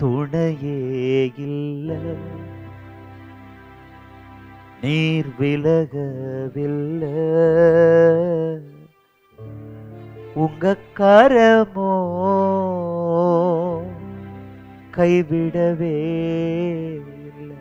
துணையே இல்ல நீர் விலகவில்லை உங்க கரமோ கைவிடவே இல்லை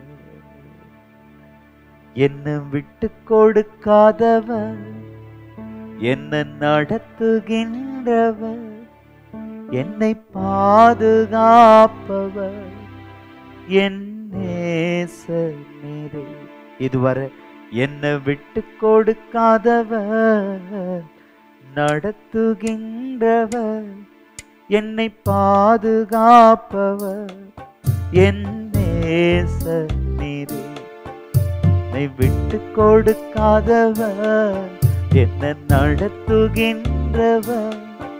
என்ன விட்டு கொடுக்காதவர் என்ன நடத்துகின்றவர் என்னை பாதுகாப்பவர் என் நேசனீரே இதுவரை என்னை விட்டு கொடுக்காதவர் நடத்துகின்றவர் என்னை பாதுகாப்பவர் என் நேசனீரே என்னை விட்டு கொடுக்காதவர் என்ன நடத்துகின்றவர்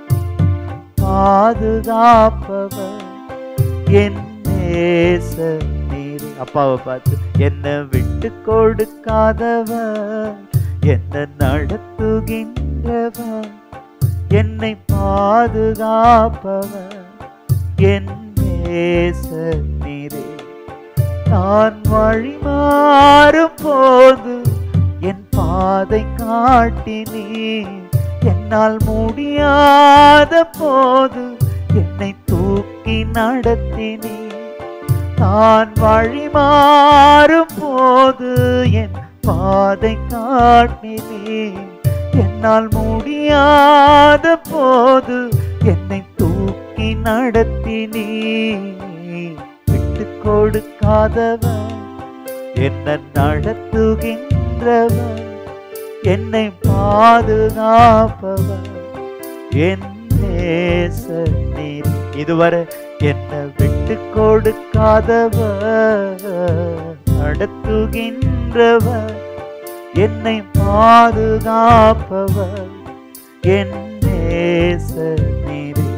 பாதுகாப்பவர் என் நேச நீரே அப்பாவை பார்த்து என்ன விட்டு கொடுக்காதவர் என்ன நடத்துகின்றவர் என்னை பாதுகாப்பவர் என் நேச நீரே நான் வழி மாறும் போது என் பாதை காட்டினீர் என்னால் முடியாத போது என்னை தூக்கி நடத்தினீர் நான் வழி மாறும் போது என் பாதை காட்டினீர் என்னால் முடியாத போது என்னை தூக்கி நடத்தினீர் விட்டு கொடுக்காதவன் என்ன நடத்துகின்றவன் என்னை பாதுகாப்பவர் என் நேசநீர் இதுவரை என்னை விட்டு கொடுக்காதவர் நடத்துகின்றவர் என்னை பாதுகாப்பவர் என் நேசநீரே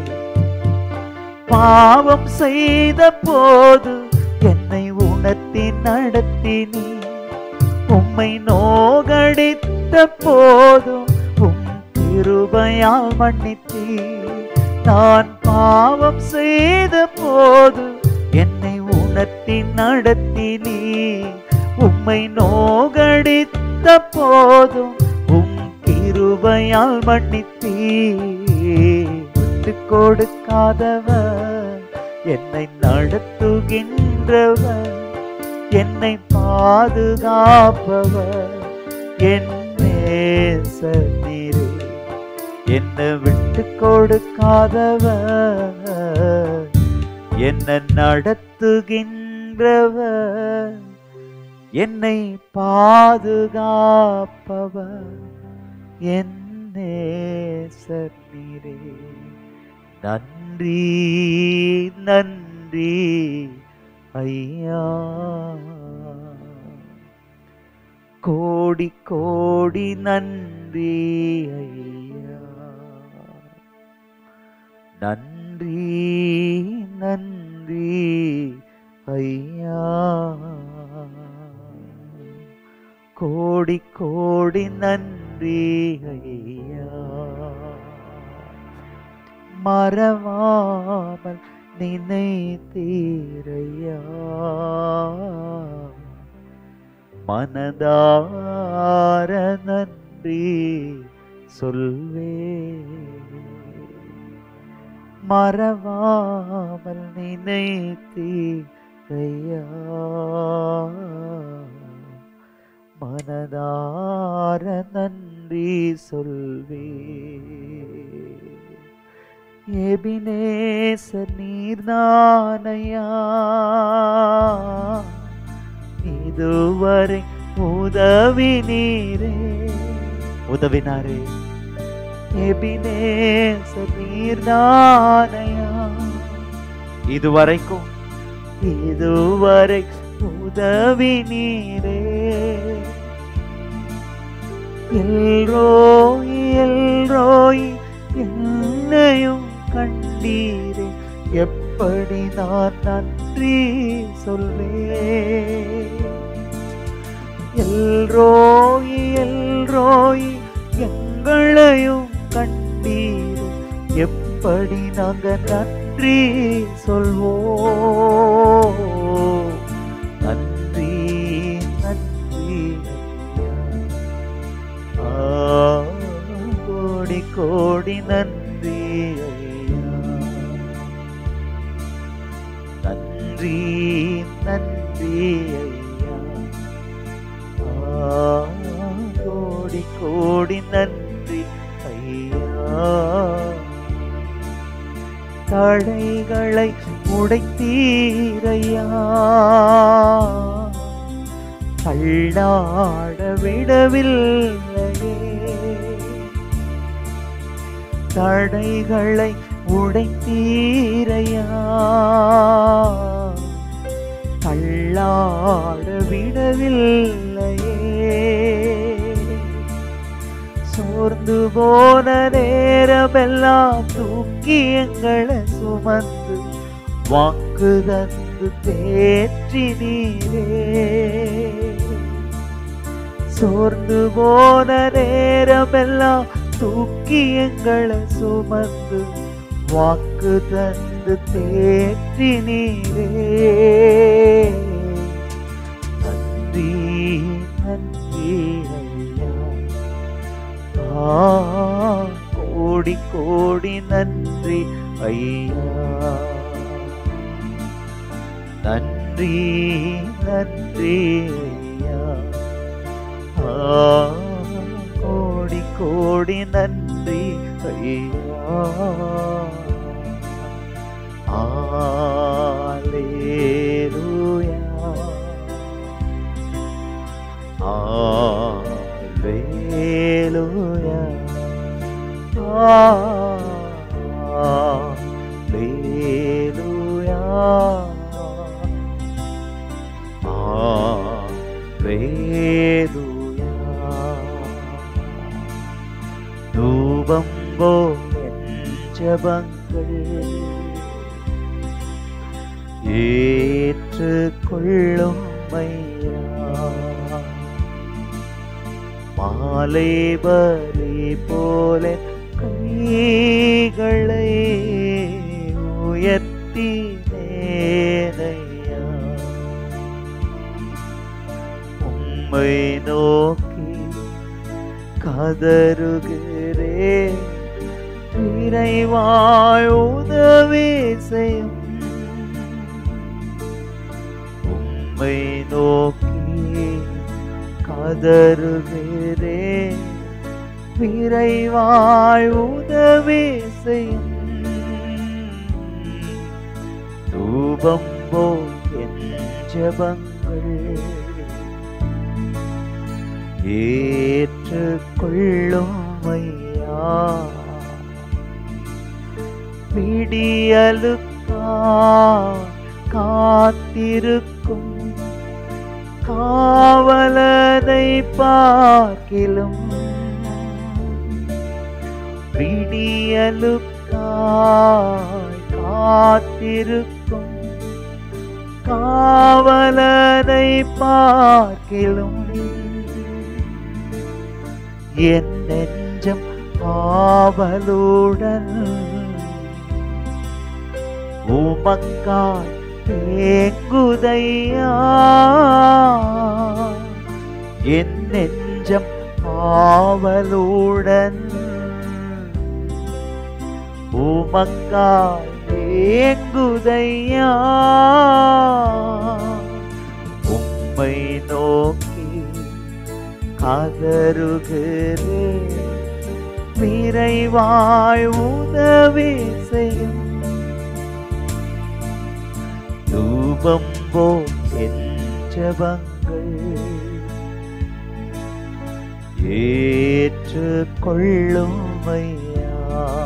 பாவம் செய்த போது என்னை உணர்த்தி நடத்தினீ உம்மை நோகடித்த போதும் உம் கிருபையால் மன்னித்தீ நான் பாவம் செய்த போது என்னை உணர்த்தி நடத்தினீ உம்மை நோகடித்த போதும் உம் கிருபையால் மன்னித்தீ விட்டு கொடுக்காதவர் என்னை நடத்துகின்றவர் என்னை பாதுகாப்பவர் என் நேசநீரே என்னை விட்டு கொடுக்காதவர் என்னை நடத்துகின்றவர் என்னை பாதுகாப்பவர் என் நேசநீரே நன்றி நன்றி ஐயா கோடி கோடி நன்றி ஐயா நன்றி நன்றி ஐயா கோடி கோடி நன்றி ஐயா மறவாமல் நினைத்தீரையா மனதார நன்றி சொல்வே மறவாமல் நினைத்தீரையா மனதார நன்றி சொல்வே எபினேசர் நீர்தானையா இதுவரை உதவி நீரே உதவினாரே எபினேசர் நீர்தானையா இதுவரைக்கும் இதுவரை உதவி நீரே எல்ரோய் எல்ரோய் என்னையும் கண்டீரே எப்படி நான் நன்றி சொல்வேன் எல்ரோய் எல்ரோய் எங்களையும் கண்டீரே எப்படி நாங்க நன்றி சொல்வோம் நன்றி நன்றி ஐயா. ஆ, கோடி கோடி நன்றி ஐயா நன்றி நன்றி ஐயா ஆ, கோடி கோடி நன்றி ஐயா தடைகளை உடைத்தீரையா தள்ளாட விடவில்லையே தடைகளை உடைத்தீரையா தள்ளாட விடவில்லையே சோர்ந்து போன நேரமெல்லாம் தூக்கி எங்களை சுமந்து வாக்கு தந்து தேற்றி நீரே சோர்ந்து போன நேரமெல்லாம் தூக்கி எங்களை சுமந்து வாக்கு தந்து தேற்றி நீரே நன்றி நன்றி ஐயா ஆ, கோடி கோடி நன்றி ஐயா நன்றி நன்றி ஐயா ஆ, கோடி கோடி நன்றி ஐயா ஆலேலூயா Alleluia. Alleluia. Alleluia. தூபம் போல் என் ஜபங்கள் ஏற்றுக்கொள்ளும் ஐயா மாலை பலி போல கைகளை உயர்த்தி நேரையா உம்மை நோக்கி கதறுகிறே இறைவாய் உதவி செய்யும் உம்மை நோக்கி கதறுகிறே விரைவாய் உதவி செய்யும் தூபம் போல் என் ஜபங்கள் ஏற்றுக்கொள்ளும் ஐயா விடியலுக்கா காத்திருக்கும் காவலனை பார்க்கிலும் விடியலுக்காய் காத்திருக்கும் காவலனை பார்க்கிலும் என் நெஞ்சம் ஆவலுடன் உமக்காய் தேங்குதையா என் நெஞ்சம் ஆவலுடன் உமக்காய் தேங்குதையா உம்மை நோக்கி கதறுகிறே விரைவாய் உதவி செய்யும் தூபம் போல் என் ஜபங்கள் ஏற்றுக்கொள்ளும் ஐயா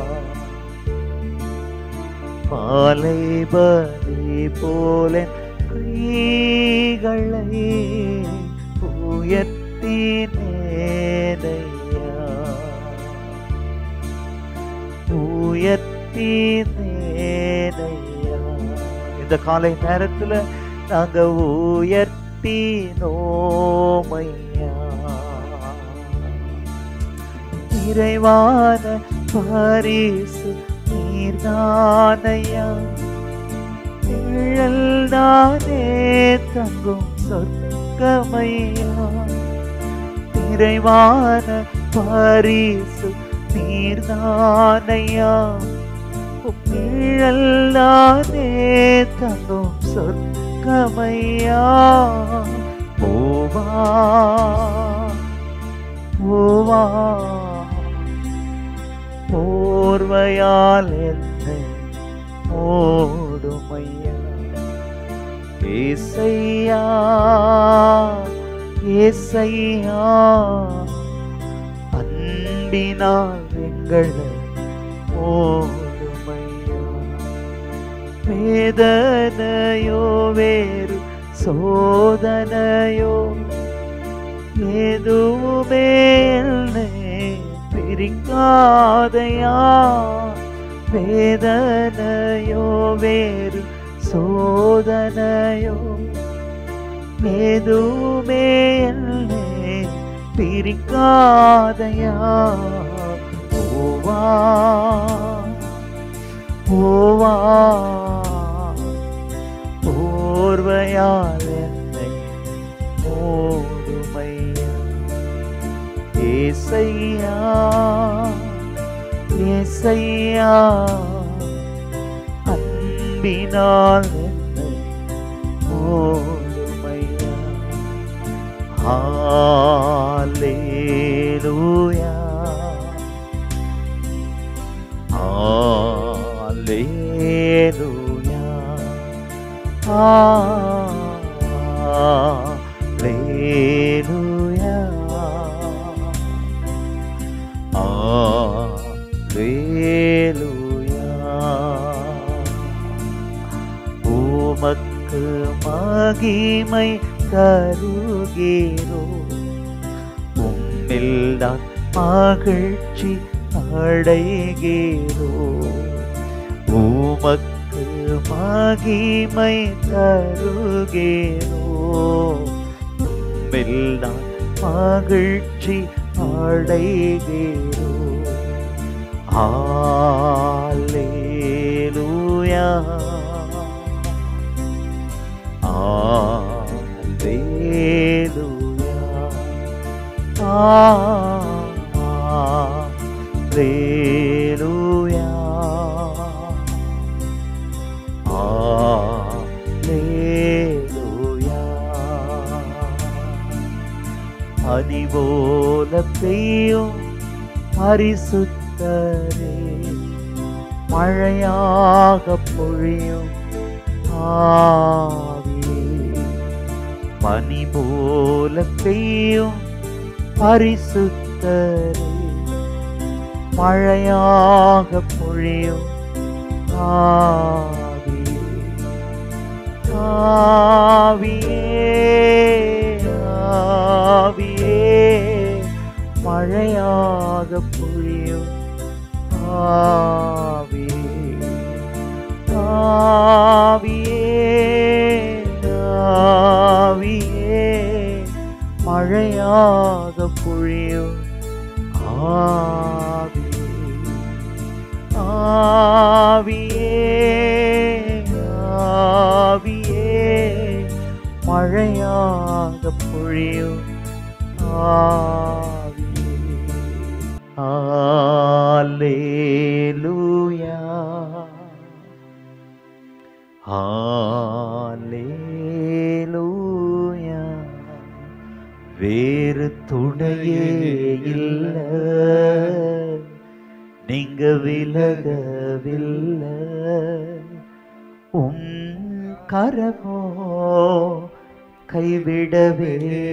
பாலை பலி போல கைகளை உயர்த்தி நேரையா உயர்த்தி நேரையா இந்த காலை நேரத்துல நாங்க உயர்த்தி நோமையா நிறைவான பரிசு நீர்தானையா நிழல் தானே தங்கும் சொர்க்கமையா நிறைவான பரிசு நீர்தானையா நிழல் தானே தங்கும் சொர்க்கமையா போவா போவா போர்வையால் என்னை ஓடுமையா ஏசையா ஏசையா அன்பினால் எங்களை ஓடுமையா வேதனையோ வேறு சோதனையோ எதுவுமே என்னை பிரிக்காதையா வேதனையோ வேறு சோதனையோ எதுவுமே என்னை பிரிக்காதையா போவா போவா போர்வையால் என்னை மூடுமையா ஏசையா ஏசையா அன்பினால் என்னை மூடுமையா ஹalleluya ஹalleluya ஹalleluya ஹalleluya உமக்கு மகிமை தருகிறோ உம்மில்தான் மகிழ்ச்சி அடைகிறோ உமக்கு மகிமை தருகிறோ உம்மில்தான் மகிழ்ச்சி அடைகிறோ ஹalleluya Alleluia. Alleluia. Alleluia. அதிபோல பெய்யும் பரிசுத்தரே மழையாக பொழியும் ஆவியே பனி போல பெய்யும் பரிசுத்தரே மழையாக பொழியும் ஆவியே ஆவியே ஆவியே மழையாக பொழியும் ஆவியே ஆவியே ஆவியே மழையாக பொழியும் ஆவியே ஆவியே ஆவியே மழையாக பொழியும் ஆவியே ஹalleluya ஹalleluya வேறு துணையே இல்ல நீங்க விலகவில்லை உம் கரமோ கைவிடவே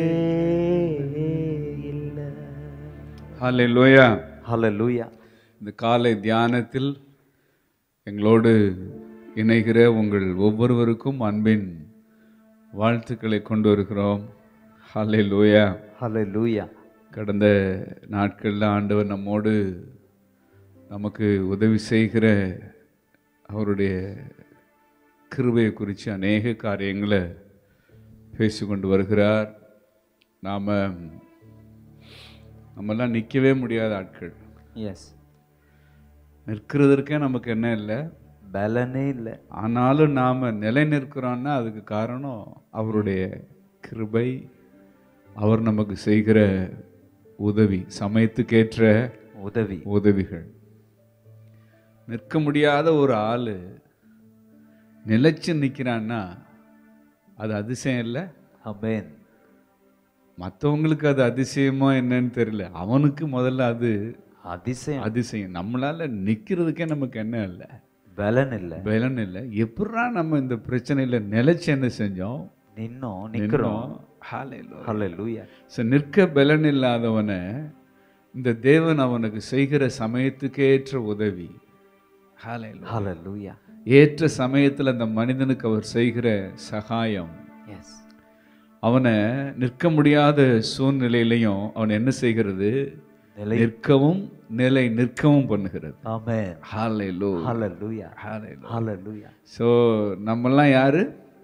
இல்லை ஹalleluya ஹalleluya இந்த காலை தியானத்தில் எங்களோடு இணைகிற உங்கள் ஒவ்வொருவருக்கும் அன்பின் வாழ்த்துக்களை கொண்டு வருகிறோம் ஹalleluya ஹalleluya கடந்த நாட்களில் ஆண்டவர் நம்மோடு நமக்கு உதவி செய்கிற அவருடைய கிருபையை குறித்து அநேக காரியங்களை பேசிக்கொண்டு வருகிறார் நாம் நம்மெல்லாம் நிற்கவே முடியாத ஆட்கள் எஸ் நிற்கிறதற்கே நமக்கு என்ன இல்லை பலனே இல்லை ஆனாலும் நாம் நிலை நிற்கிறோம்னா அதுக்கு காரணம் அவருடைய கிருபை அவர் நமக்கு செய்கிற உதவி சமயத்துக்கேற்ற உதவி உதவிகள் நிற்க முடியாத ஒரு ஆள் நிலைச்சு நிற்கிறான்னா அது அதிசயம் இல்லை ஆமென் மற்றவங்களுக்கு அது அதிசயமா என்னன்னு தெரியல அவனுக்கு முதல்ல அது அதிசயம் அதிசயம் நம்மளால நிற்கிறதுக்கே நமக்கு என்ன இல்லை பலன் இல்லை பலன் இல்லை எப்படா நம்ம இந்த பிரச்சனையில நிலைச்சு என்ன செஞ்சோம் நின்னோம் நிக்கிறோம் ஹalleluya. ஹalleluya So, நிற்க பலன் இல்லாதவனை இந்த தேவன் அவனுக்கு செய்கிற சமயத்துக்கேற்ற உதவி ஹalleluya. ஹalleluya ஏற்ற சமயத்தில் அந்த மனிதனுக்கு அவர் செய்கிற சகாயம் எஸ் அவனை நிற்க முடியாத சூழ்நிலையிலையும் அவன் என்ன செய்கிறது நிலை நிற்கவும் நிலை நிற்கவும் பண்ணுகிறது ஆமென் ஹalleluya. ஹalleluya ஹalleluya. ஹalleluya ஸோ நம்மெல்லாம் யாரு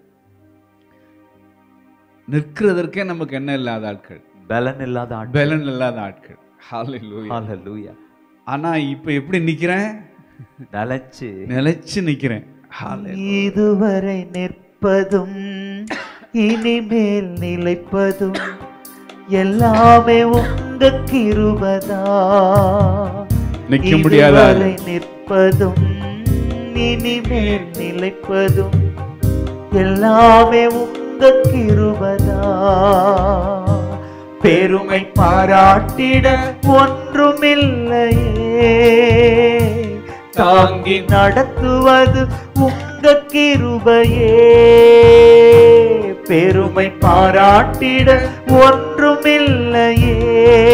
நிற்கிறதற்கே நமக்கு என்ன இல்லாத ஆட்கள் பலன் இல்லாத ஆட்கள் பலன் இல்லாத ஆட்கள் ஹalleluya. ஹalleluya ஆனா இப்ப எப்படி நிக்கிறேன் நிலைச்சு நிலைச்சு நிக்கிறேன் ஹalleluya. இதுவரை நிற்பதும் இனிமேல் நிலைப்பதும் எல்லாமே உங்க கிருபதா நிக்க முடியாத ஆளு. இதுவரை நிற்பதும் இனிமேல் நிலைப்பதும் எல்லாமே உங்க கிருபதா பெருமை பாராட்டிட ஒன்றுமில்லையே தாங்கி நடத்துவது உங்க கிருபையே பெருமை பாராட்டிட ஒன்றுமில்லையே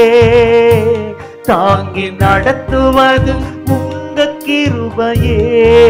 தாங்கி நடத்துவது உங்க கிருபையே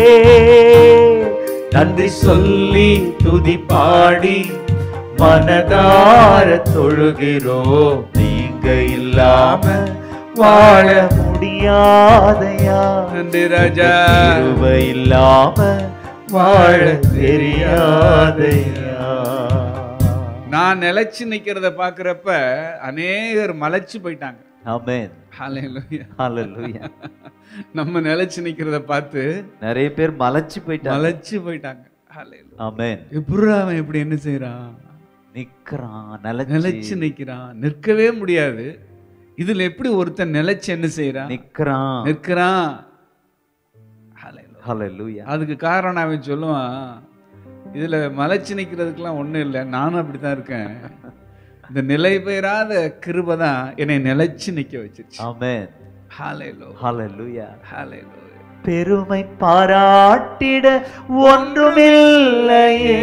நன்றி சொல்லி துதி பாடி மனதார தொழுகிறோம் நீங்க இல்லாம வாழ முடியாதையா நன்றி ராஜா கிருபை இல்லாம வாழ தெரியாதையா நான் நிலைச்சு நிக்கிறத பாக்குறப்ப அநேகர் மலைச்சு போயிட்டாங்க ஆமென் ஹalleluya. ஹalleluya நம்ம நிலைச்சு நிக்கிறத பார்த்து நிறைய பேர் மலைச்சு போயிட்டாங்க மலைச்சு போயிட்டாங்க ஹalleluya. ஆமென் எப்படிடா அவன் இப்படி என்ன செய்றான் நிக்கிறான் நிலைச்சு நிலைச்சு நிக்கிறான் நிற்கவே முடியாது இதுல எப்படி ஒருத்தன் நிலைச்சு என்ன செய்யறான் நிக்கிறான் நிற்கிறான் ஹalleluya. ஹalleluya அதுக்கு காரணம் அவன் சொல்லுவான் இதுல மலைச்சு நிக்கிறதுக்கெல்லாம் ஒண்ணும் இல்லை நானும் அப்படித்தான் இருக்கேன் இந்த நிலை பெயராத கிருபை தான் என்னை நிலைச்சு நிக்க வச்சிருச்சு ஆமென் ஹalleluya. ஹalleluya ஹalleluya. பெருமை பாராட்டிட ஒன்றுமில்லையே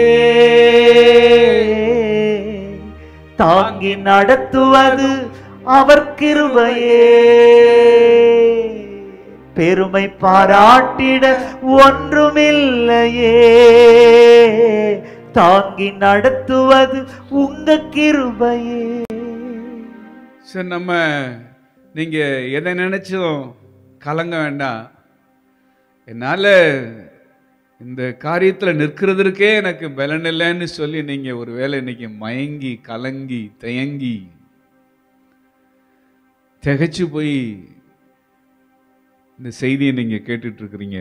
தாங்கி நடத்துவது அவர் கிருபையே பெருமை பாராட்டிட ஒன்றுமில்லையே தாங்கி நடத்துவது உங்க கிருபையே சரி நம்ம நீங்க எதை நினைச்சும் கலங்க வேண்டாம் என்னால இந்த காரியத்துல நிற்கிறதற்கே எனக்கு பலன் இல்லைன்னு சொல்லி நீங்க ஒருவேளை இன்னைக்கு மயங்கி கலங்கி தயங்கி திகைச்சு போய் இந்த செய்தியை நீங்க கேட்டுட்டு இருக்கிறீங்க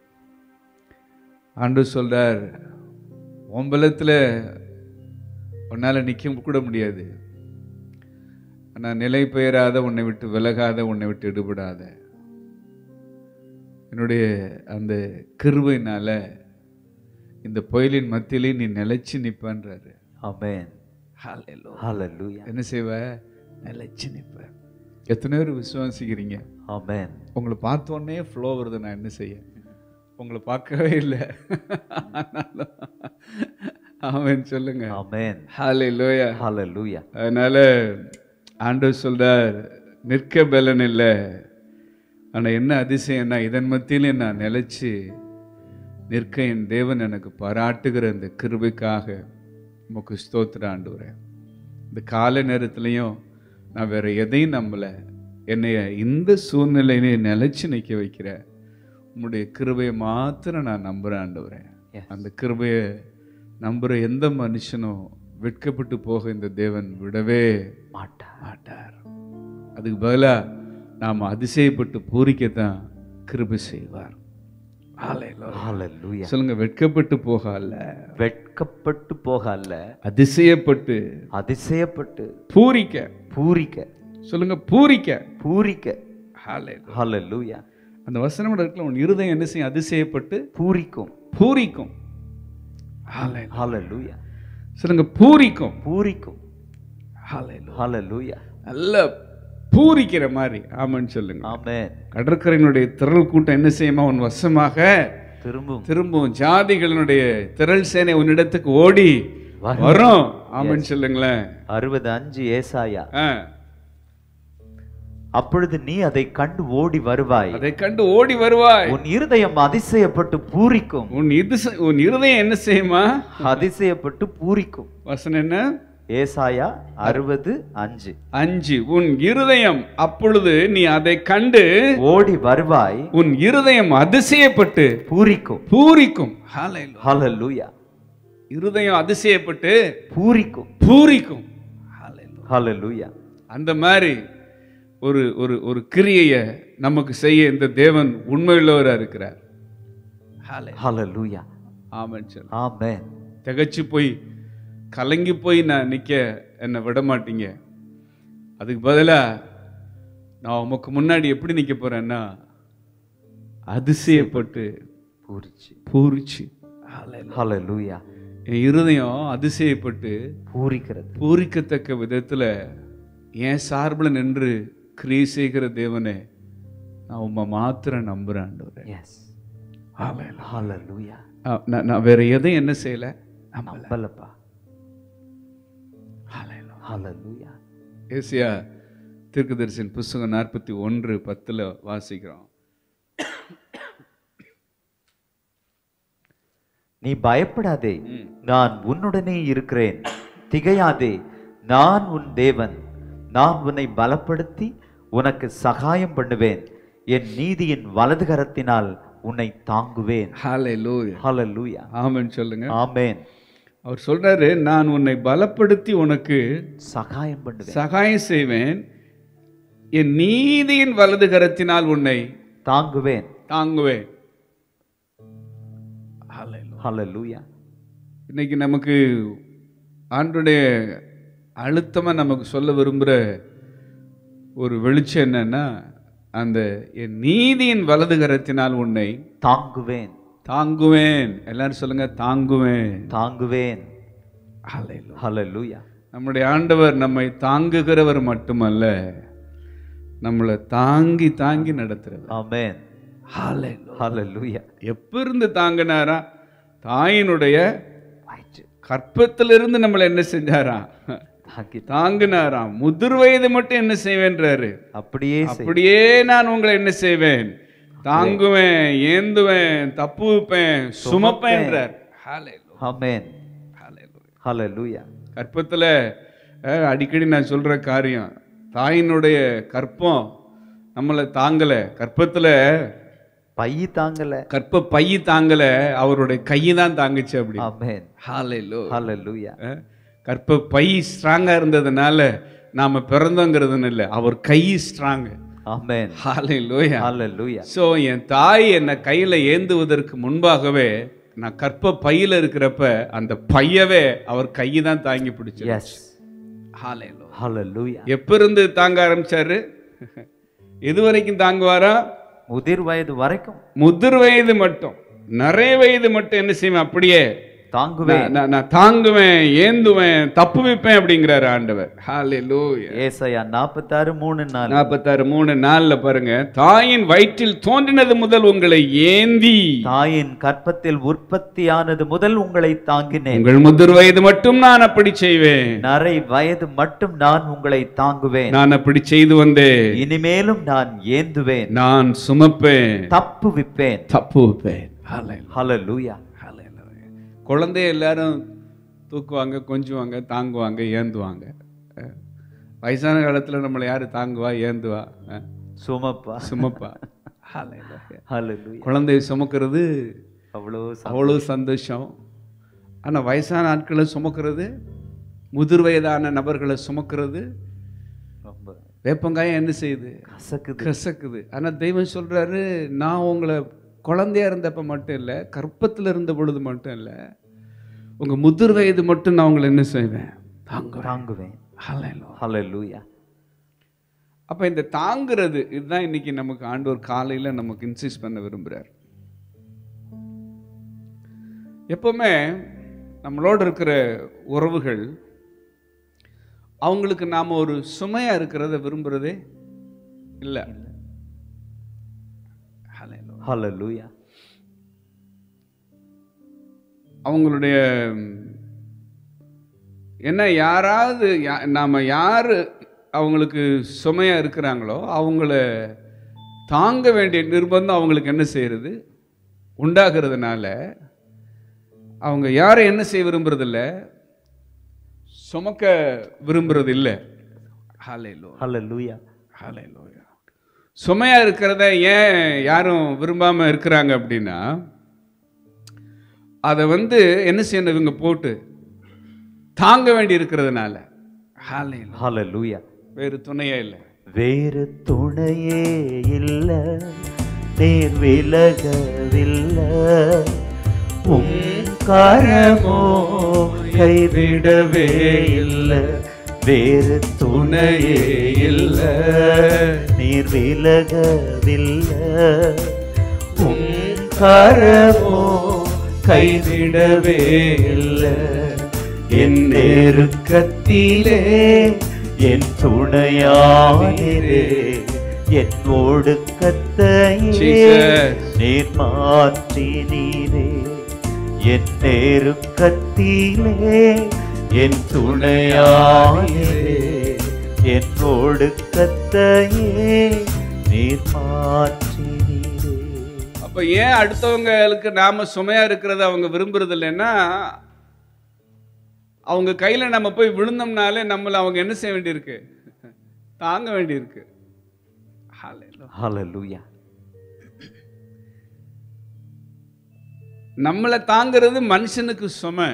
ஆண்டு சொல்றார் ஒம்பலத்தில் உன்னால நிற்க கூட முடியாது ஆனால் நிலை பெயராத உன்னை விட்டு விலகாத உன்னை விட்டு எடுபடாத என்னுடைய அந்த கிருபையினால இந்த புயலின் மத்தியிலே நீ நிலைச்சு நிற்பன்றாரு ஆமென் ஹalleluya. ஹalleluya என்ன செய்வ நிலைச்சு நிற்ப எத்தனை பேர் விசுவாசிக்கிறீங்க ஆமென் உங்களை பார்த்த உடனே ஃப்ளோ வருது நான் என்ன செய்ய உங்களை பார்க்கவே இல்லை ஆனாலும் ஆமென் சொல்லுங்க ஆமென் ஹalleluya. ஹalleluya அதனால ஆண்டவர் சொல்றார் நிற்க பலன் இல்லை ஆனால் என்ன அதிசயம்னா இதன் மத்தியிலே நான் நிலைச்சு நிற்க என் தேவன் எனக்கு பாராட்டுகிற இந்த கிருபைக்காக உமக்கு ஸ்தோத்திர ஆண்டவரே இந்த கால நேரத்துலையும் நான் வேற எதையும் நம்பலை என்னை இந்த சூழ்நிலையிலே நிலைச்சு நிற்க வைக்கிற உம்முடைய கிருபையை மாத்திரம் நான் நம்புகிறேன் ஆண்டவரே Yes. அந்த கிருபையை நம்புகிற எந்த மனுஷனும் வெட்கப்பட்டு போக இந்த தேவன் விடவே மாட்டா மாட்டார் அதுக்கு பதிலாக நாம் அதிசயப்பட்டு பூரிக்கத்தான் கிருபை செய்வார் Hallelujah. ஹalleluya சொல்லுங்க வெட்கப்பட்டு போகல வெட்கப்பட்டு போக அல்ல அதிசயப்பட்டு அதிசயப்பட்டு பூரிக்க பூரிக்க சொல்லுங்க பூரிக்க பூரிக்க Hallelujah. ஹalleluya அந்த வசனம் இருக்குல்ல உன் இருதயம் என்ன செய்யும் அதிசயப்பட்டு பூரிக்கும் பூரிக்கும் Hallelujah. ஹalleluya சொல்லுங்க பூரிக்கும் பூரிக்கும் Hallelujah. ஹalleluya நல்ல பூரிக்கிற மாதிரி ஆமான்னு சொல்லுங்க ஆமென் கடற்கரையினுடைய திரள் கூட்டம் என்ன செய்யுமா உன் வசமாக திரும்பும் திரும்பும் ஜாதிகளினுடைய திரள் சேனை உன்னிடத்துக்கு ஓடி வரும். வரும் ஆமான்னு சொல்லுங்களேன் அறுபது அஞ்சு ஏசாயா ஆ, அப்பொழுது நீ அதை கண்டு ஓடி வருவாய் அதை கண்டு ஓடி வருவாய் உன் இருதயம் அதிசயப்பட்டு பூரிக்கும் உன் இது உன் இருதயம் என்ன செய்யுமா அதிசயப்பட்டு பூரிக்கும் வசனம் என்ன ஏசாயா அறுபது அஞ்சு அஞ்சு உன் இருதயம் அப்பொழுது நீ அதை கண்டு ஓடி வருவாய் உன் இருதயம் அதிசயப்பட்டு பூரிக்கும் பூரிக்கும் Hallelujah. ஹalleluya இருதயம் அதிசயப்பட்டு பூரிக்கும் பூரிக்கும் Hallelujah. ஹalleluya அந்த மாதிரி ஒரு ஒரு ஒரு கிரியையை நமக்கு செய்ய இந்த தேவன் உண்மையுள்ளவரா இருக்கிறார் Hallelujah. ஹalleluya ஆமென் சொல்லு ஆமென் திகச்சு போய் கலங்கி போய் நான் நிற்க என்னை விட மாட்டீங்க அதுக்கு பதிலாக நான் உமக்கு முன்னாடி எப்படி நிற்க போறேன்னா அதிசயப்பட்டு பூரிச்சு பூரிச்சு ஹalleluya என் இருதயம் அதிசயப்பட்டு பூரிக்கிறது பூரிக்கத்தக்க விதத்தில் என் சார்பில் நின்று கிரியை செய்கிற தேவனே நான் உம்மை மாத்திரம் நம்புறேன் ஆண்டவரே. எஸ் ஆமென். ஹalleluya ஆ, நான் நான் வேற எதையும் என்ன செய்யல நம்பல நம்பலப்பா Hallelujah. ஹalleluya ஏசியா தீர்க்கதரிசன் புஸ்தகம் நாற்பத்தி ஒன்று பத்தில் வாசிக்கிறோம் நீ பயப்படாதே நான் உன்னுடனே இருக்கிறேன் திகையாதே நான் உன் தேவன் நான் உன்னை பலப்படுத்தி உனக்கு சகாயம் பண்ணுவேன் என் நீதியின் வலது கரத்தினால் உன்னை தாங்குவேன் ஹாலே லூயா ஹalleluya ஆமென் சொல்லுங்க ஆமென் அவர் சொல்றாரு நான் உன்னை பலப்படுத்தி உனக்கு சகாயம் பண்ணுவேன் சகாயம் செய்வேன் என் நீதியின் வலது கரத்தினால் உன்னை தாங்குவேன் தாங்குவேன் Hallelujah. ஹalleluya இன்னைக்கு நமக்கு ஆண்டுடைய அழுத்தமா நமக்கு சொல்ல விரும்புகிற ஒரு வெளிச்சம் என்னன்னா அந்த என் நீதியின் வலது கரத்தினால் உன்னை தாங்குவேன் தாங்குவேன் எல்லாரும் சொல்லுங்க தாங்குவேன் தாங்குவேன் Hallelujah. ஹalleluya நம்முடைய ஆண்டவர் நம்மை தாங்குகிறவர் மட்டுமல்ல நம்மளை தாங்கி தாங்கி நடத்துறவர் ஆமென் Hallelujah. ஹalleluya எப்ப இருந்து தாங்கினாரா தாயினுடைய வயிற்று கற்பத்திலிருந்து நம்மளை என்ன செஞ்சாரா தாங்கி தாங்கினாராம் முதிர் வயது மட்டும் என்ன செய்வேன்றாரு அப்படியே செய். அப்படியே நான் உங்களை என்ன செய்வேன் தாங்குவேன் ஏந்துவேன் தப்பு வைப்பேன் சுமப்பேன்றார் Hallelujah. ஆமென் Hallelujah. ஹalleluya கற்பத்துல அஹ், அடிக்கடி நான் சொல்ற காரியம் தாயினுடைய கற்பம் நம்மளை தாங்கல கற்பத்துல பை தாங்கல கற்ப பைய தாங்கல அவருடைய கையை தான் தாங்குச்சு அப்படி ஆமென் ஹாலேலோ ஹalleluya கற்ப பை ஸ்ட்ராங்கா இருந்ததுனால நாம பிறந்தோங்கிறதுன்னு இல்லை அவர் கை strong amen hallelujah hallelujah so என் தாய் என்னை கையில ஏந்துவதற்கு முன்பாகவே நான் கற்ப பையில இருக்கிறப்ப அந்த பையவே அவர் கையை தான் தாங்கி பிடிச்சு எஸ் ஹாலேலோ ஹalleluya எப்ப இருந்து தாங்க ஆரம்பிச்சாரு எது வரைக்கும் தாங்குவாரா முதிர் வயது வரைக்கும் முதிர் வயது மட்டும் நிறைய வயது மட்டும் என்ன செய்வேன் அப்படியே தாங்குவேன் நான் நான் நான் தாங்குவேன் ஏந்துவேன் தப்பு வைப்பேன் அப்படிங்கிறாரு ஆண்டவர் ஹalleluya ஏசாயா நாற்பத்தாறு மூணு நாள் நாற்பத்தாறு மூணு நாள்ல பாருங்க தாயின் வயிற்றில் தோன்றினது முதல் உங்களை ஏந்தி தாயின் கற்பத்தில் உற்பத்தியானது முதல் உங்களை தாங்கினேன் உங்கள் முதிர் வயது மட்டும் நான் அப்படி செய்வேன் நரை வயது மட்டும் நான் உங்களை தாங்குவேன் நான் அப்படி செய்து வந்தேன் இனிமேலும் நான் ஏந்துவேன் நான் சுமப்பேன் தப்பு விப்பேன் தப்பு வைப்பேன் Hallelujah. ஹalleluya Hallelujah. குழந்தைய எல்லாரும் தூக்குவாங்க கொஞ்சுவாங்க தாங்குவாங்க ஏந்துவாங்க அஹ், வயசான காலத்துல நம்மளை யாரு தாங்குவா ஏந்துவா அஹ், சுமப்பா சுமப்பா Hallelujah. ஹalleluya குழந்தையை சுமக்கிறது அவ்வளோ ச- அவ்வளோ சந்தோஷம் ஆனா வயசான ஆட்களை சுமக்கிறது முதிர் வயதான நபர்களை சுமக்கிறது ரொம்ப வேப்பங்காயம் என்ன செய்யுது கசக்குது கசக்குது ஆனா தெய்வம் சொல்றாரு நான் உங்களை குழந்தையா இருந்தப்ப மட்டும் இல்லை கற்பத்தில் இருந்த பொழுது மட்டும் இல்லை உங்க முதிர் வயது மட்டும் நான் உங்களை என்ன செய்வேன் தாங்குவேன் தாங்குவேன் ஹalleluya. ஹalleluya அப்ப இந்த தாங்குறது இதுதான் இன்னைக்கு நமக்கு ஆண்டவர் காலையில நமக்கு இன்சிஸ்ட் பண்ண விரும்புறார் எப்பவுமே நம்மளோட இருக்கிற உறவுகள் அவங்களுக்கு நாம ஒரு சுமையா இருக்கிறத விரும்புறதே இல்லை Hallelujah. ஹalleluya அவங்களுடைய என்ன யாராவது யா- நாம யாரு அவங்களுக்கு சுமையா இருக்கிறாங்களோ அவங்கள தாங்க வேண்டிய நிர்பந்தம் அவங்களுக்கு என்ன செய்யறது உண்டாகிறதுனால அவங்க யாரை என்ன செய்ய விரும்புறதில்ல சுமக்க விரும்புறது இல்லை ஹalleluya ஹalleluya ஹalleluya சுமையா இருக்கிறத ஏன் யாரும் விரும்பாம இருக்கிறாங்க அப்படின்னா அதை வந்து என்ன செய்யணும் இவங்க போட்டு தாங்க வேண்டி இருக்கிறதுனால ஹalleluya ஹalleluya வேறு துணையே இல்லை வேறு துணையே இல்ல நேர் விலகவில்லை உம் கரமோ கைவிடவே இல்லை வேறு துணையே இல்ல நீர் விலகவில்லை உம் கரமோ கைவிடவே இல்லை என் நெருக்கத்திலே என் துணையாயிரே என் ஒடுக்கத்தையே Jesus. நீர் மாற்றினீரே என் நெருக்கத்திலே என் துணையாயிரே என் ஒடுக்கத்தையே நீர் மாற்றினீரே அப்ப ஏன் அடுத்தவங்களுக்கு நாம சுமையா இருக்கிறத அவங்க விரும்புறது இல்லைன்னா அவங்க கையில நம்ம போய் விழுந்தோம்னாலே நம்மள அவங்க என்ன செய்ய வேண்டியிருக்கு தாங்க வேண்டியிருக்கு Hallelujah. ஹalleluya நம்மளை தாங்கிறது மனுஷனுக்கு சுமை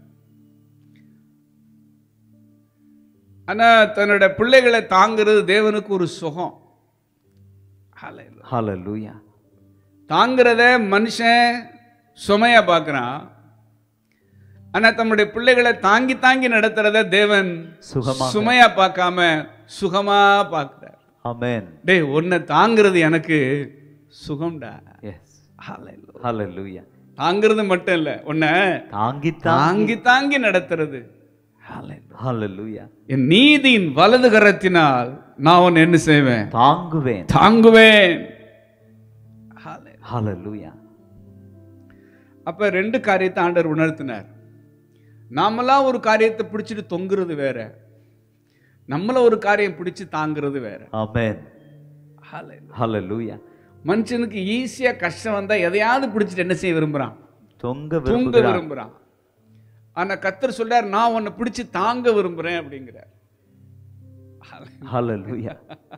ஆனா தன்னோட பிள்ளைகளை தாங்கிறது தேவனுக்கு ஒரு சுகம் Hallelujah. ஹalleluya தாங்கிறத மனுஷன் சுமையா பார்க்கறான் ஆனா தம்முடைய பிள்ளைகளை தாங்கி தாங்கி நடத்துறத தேவன் சுகமாக. சுமையா பார்க்காம சுகமா பார்க்கிறார் ஆமென் டேய் உன்னை தாங்கிறது எனக்கு சுகம்டா எஸ் Hallelujah. ஹalleluya தாங்கிறது மட்டும் இல்ல உன்னை தாங்கி தாங்கி தாங்கி நடத்துறது Hallelujah. ஹalleluya என் நீதியின் வலது கரத்தினால் நான் உன்னை என்ன செய்வேன் தாங்குவேன் தாங்குவேன் Hallelujah. ஹalleluya அப்ப ரெண்டு காரியத்தை ஆண்டவர் உணர்த்தினார் நாமெல்லாம் ஒரு காரியத்தை பிடிச்சிட்டு தொங்குறது வேற நம்மள ஒரு காரியம் பிடிச்சு தாங்குறது வேற ஆமென் Hallelujah. ஹalleluya மனுஷனுக்கு ஈஸியா கஷ்டம் வந்தா எதையாவது பிடிச்சிட்டு என்ன செய்ய விரும்புறான் தொங்க தூங்க விரும்புகிறான் விரும்புறான் ஆனா கத்தர் சொல்றார் நான் உன்னை பிடிச்சு தாங்க விரும்புறேன் அப்படிங்கிறார் ஹalleluya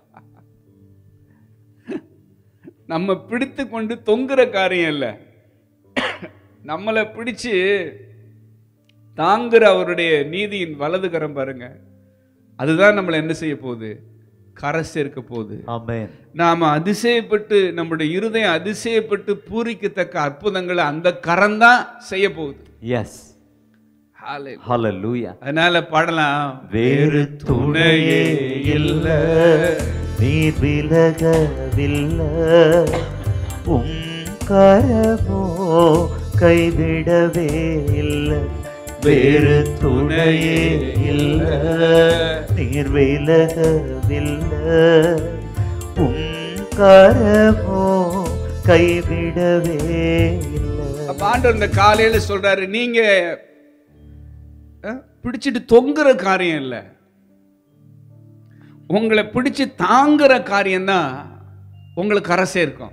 நம்ம பிடித்து கொண்டு தொங்குற காரியம் இல்ல நம்மளை பிடிச்சு தாங்குற அவருடைய நீதியின் வலது கரம் பாருங்க அதுதான் நம்மளை என்ன செய்ய போகுது கரை சேர்க்க போகுது ஆமென் நாம அதிசயப்பட்டு நம்முடைய இருதயம் அதிசயப்பட்டு பூரிக்கத்தக்க அற்புதங்களை அந்த கரம் தான் செய்ய போகுது எஸ் Hallelujah. ஹalleluya அதனால பாடலாம் வேறு துணையே இல்ல நீர் விலகவில்லை உம் கரமோ கைவிடவே இல்லை வேறு துணையே இல்ல நீர் விலகவில்லை உம் கரமோ கைவிடவே இல்லை அப்ப ஆண்டவர் இந்த காலையில சொல்றாரு நீங்க அஹ், பிடிச்சிட்டு தொங்குற காரியம் இல்ல உங்களை பிடிச்சு தாங்குற காரியம் தான் உங்களுக்கு அரசே இருக்கும்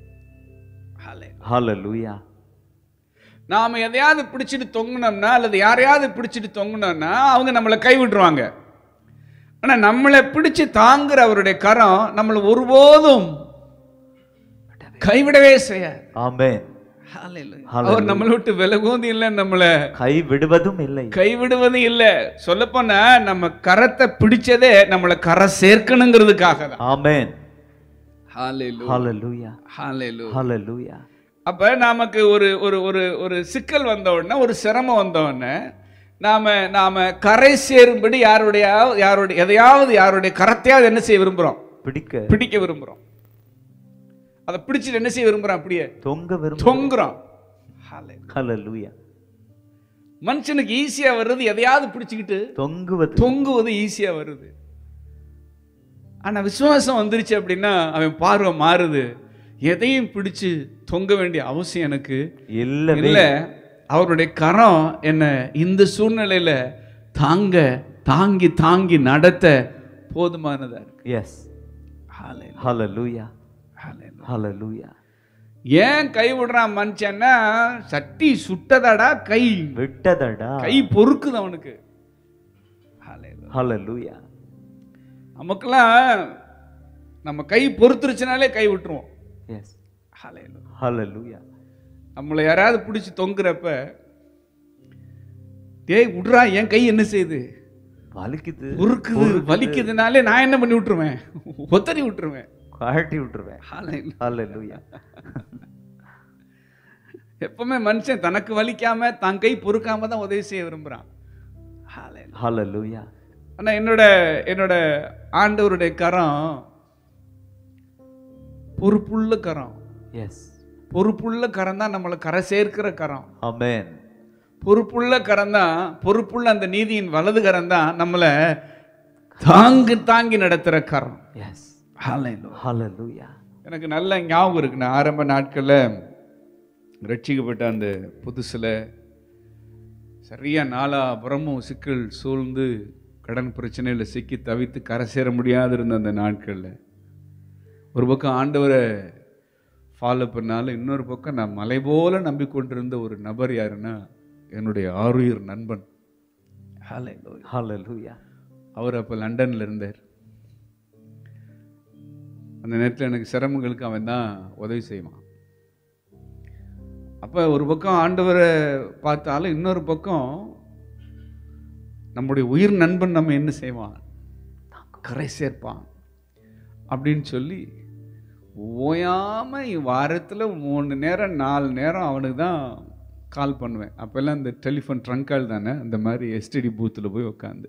ஹalleluya நாம எதையாவது பிடிச்சிட்டு தொங்குனோம்னா அல்லது யாரையாவது பிடிச்சிட்டு தொங்குனோம்னா அவங்க நம்மளை கைவிட்டுருவாங்க ஆனா நம்மளை பிடிச்சு தாங்குற அவருடைய கரம் நம்மளை ஒருபோதும் கைவிடவே செய்யாது ஆமென் அவர் நம்மளை விட்டு விலகுவதும் இல்லை நம்மளை கை விடுவதும் இல்லை கைவிடுவதும் இல்லை சொல்லப்போனா நம்ம கரத்தை பிடிச்சதே நம்மளை கரை சேர்க்கணுங்கிறதுக்காக தான் ஆமென் ஹalleluya ஹalleluya ஹalleluya ஹalleluya அப்ப நமக்கு ஒரு ஒரு ஒரு ஒரு சிக்கல் வந்த உடனே ஒரு சிரமம் வந்த உடனே நாம நாம கரை சேரும்படி யாருடைய யாருடைய எதையாவது யாருடைய கரத்தையாவது என்ன செய்ய விரும்புறோம் பிடிக்க பிடிக்க விரும்புறோம் அதை பிடிச்சிட்டு என்ன செய்ய விரும்புறோம் அப்படியே தொங்க விரும்ப தொங்குறோம் Hallelujah. ஹalleluya மனுஷனுக்கு ஈஸியா வர்றது எதையாவது பிடிச்சுக்கிட்டு தொங்குவது தொங்குவது ஈஸியா வருது ஆனா விசுவாசம் வந்துருச்சு அப்படின்னா அவன் பார்வை மாறுது எதையும் பிடிச்சு தொங்க வேண்டிய அவசியம் எனக்கு இல்லவே இல்ல அவருடைய கரம் என்ன இந்த சூழ்நிலையில தாங்க தாங்கி தாங்கி நடத்த போதுமானதா இருக்கு எஸ் ஹalleluya ஹalleluya ஏன் கை விடுறான் மனுஷன்னா சட்டி சுட்டதடா கை விட்டதடா கை பொறுக்குது அவனுக்கு Hallelujah. ஹalleluya நமக்கெல்லாம் நம்ம கை பொறுத்துருச்சுனாலே கை விட்டுருவோம் எஸ் Hallelujah. ஹalleluya நம்மளை யாராவது பிடிச்சி தொங்குறப்ப டேய் விட்றா என் கை என்ன செய்யுது வலிக்குது பொறுக்குது வலிக்குதுனாலே நான் என்ன பண்ணி விட்டுருவேன் ஒத்தறி விட்டுருவேன் காட்டி விட்டுருவேன் Hallelujah. ஹalleluya எப்பவுமே மனுஷன் தனக்கு வலிக்காம தான் கை பொறுக்காம தான் உதவி செய்ய விரும்புறான் Hallelujah. ஹalleluya ஆனா என்னோட என்னோட ஆண்டவருடைய கரம் பொறுப்புள்ள கரம் எஸ் பொறுப்புள்ள கரம் தான் நம்மளை கரை சேர்க்கிற கரம் ஆமென் பொறுப்புள்ள கரம் தான் பொறுப்புள்ள அந்த நீதியின் வலது கரம் தான் நம்மளை தாங்கி தாங்கி நடத்துற கரம் எஸ் Hallelujah. ஹalleluya எனக்கு நல்ல ஞாபகம் இருக்கு நான் ஆரம்ப நாட்களில் ரட்சிக்கப்பட்ட அந்த புதுசில் சரியா நாலாபுறமும் சிக்கல் சூழ்ந்து கடன் பிரச்சனையில் சிக்கி தவித்து கரை சேர முடியாது இருந்த அந்த நாட்களில் ஒரு பக்கம் ஆண்டவரை ஃபாலோ பண்ணாலும் இன்னொரு பக்கம் நான் மலை போல நம்பிக்கொண்டிருந்த ஒரு நபர் யாருன்னா என்னுடைய ஆருயிர் நண்பன் Hallelujah. ஹalleluya அவர் அப்போ லண்டனில் இருந்தார் அந்த நேரத்தில் எனக்கு சிரமங்களுக்கு அவன் தான் உதவி செய்வான் அப்போ ஒரு பக்கம் ஆண்டவரை பார்த்தாலும் இன்னொரு பக்கம் நம்முடைய உயிர் நண்பன் நம்ம என்ன செய்வான் கரை சேர்ப்பான் அப்படின்னு சொல்லி ஓயாம வாரத்தில் மூணு நேரம் நாலு நேரம் அவனுக்கு தான் கால் பண்ணுவேன் அப்போல்லாம் இந்த டெலிஃபோன் ட்ரங்க் கால் தானே அந்த மாதிரி எஸ்டிடி பூத்தில் போய் உட்காந்து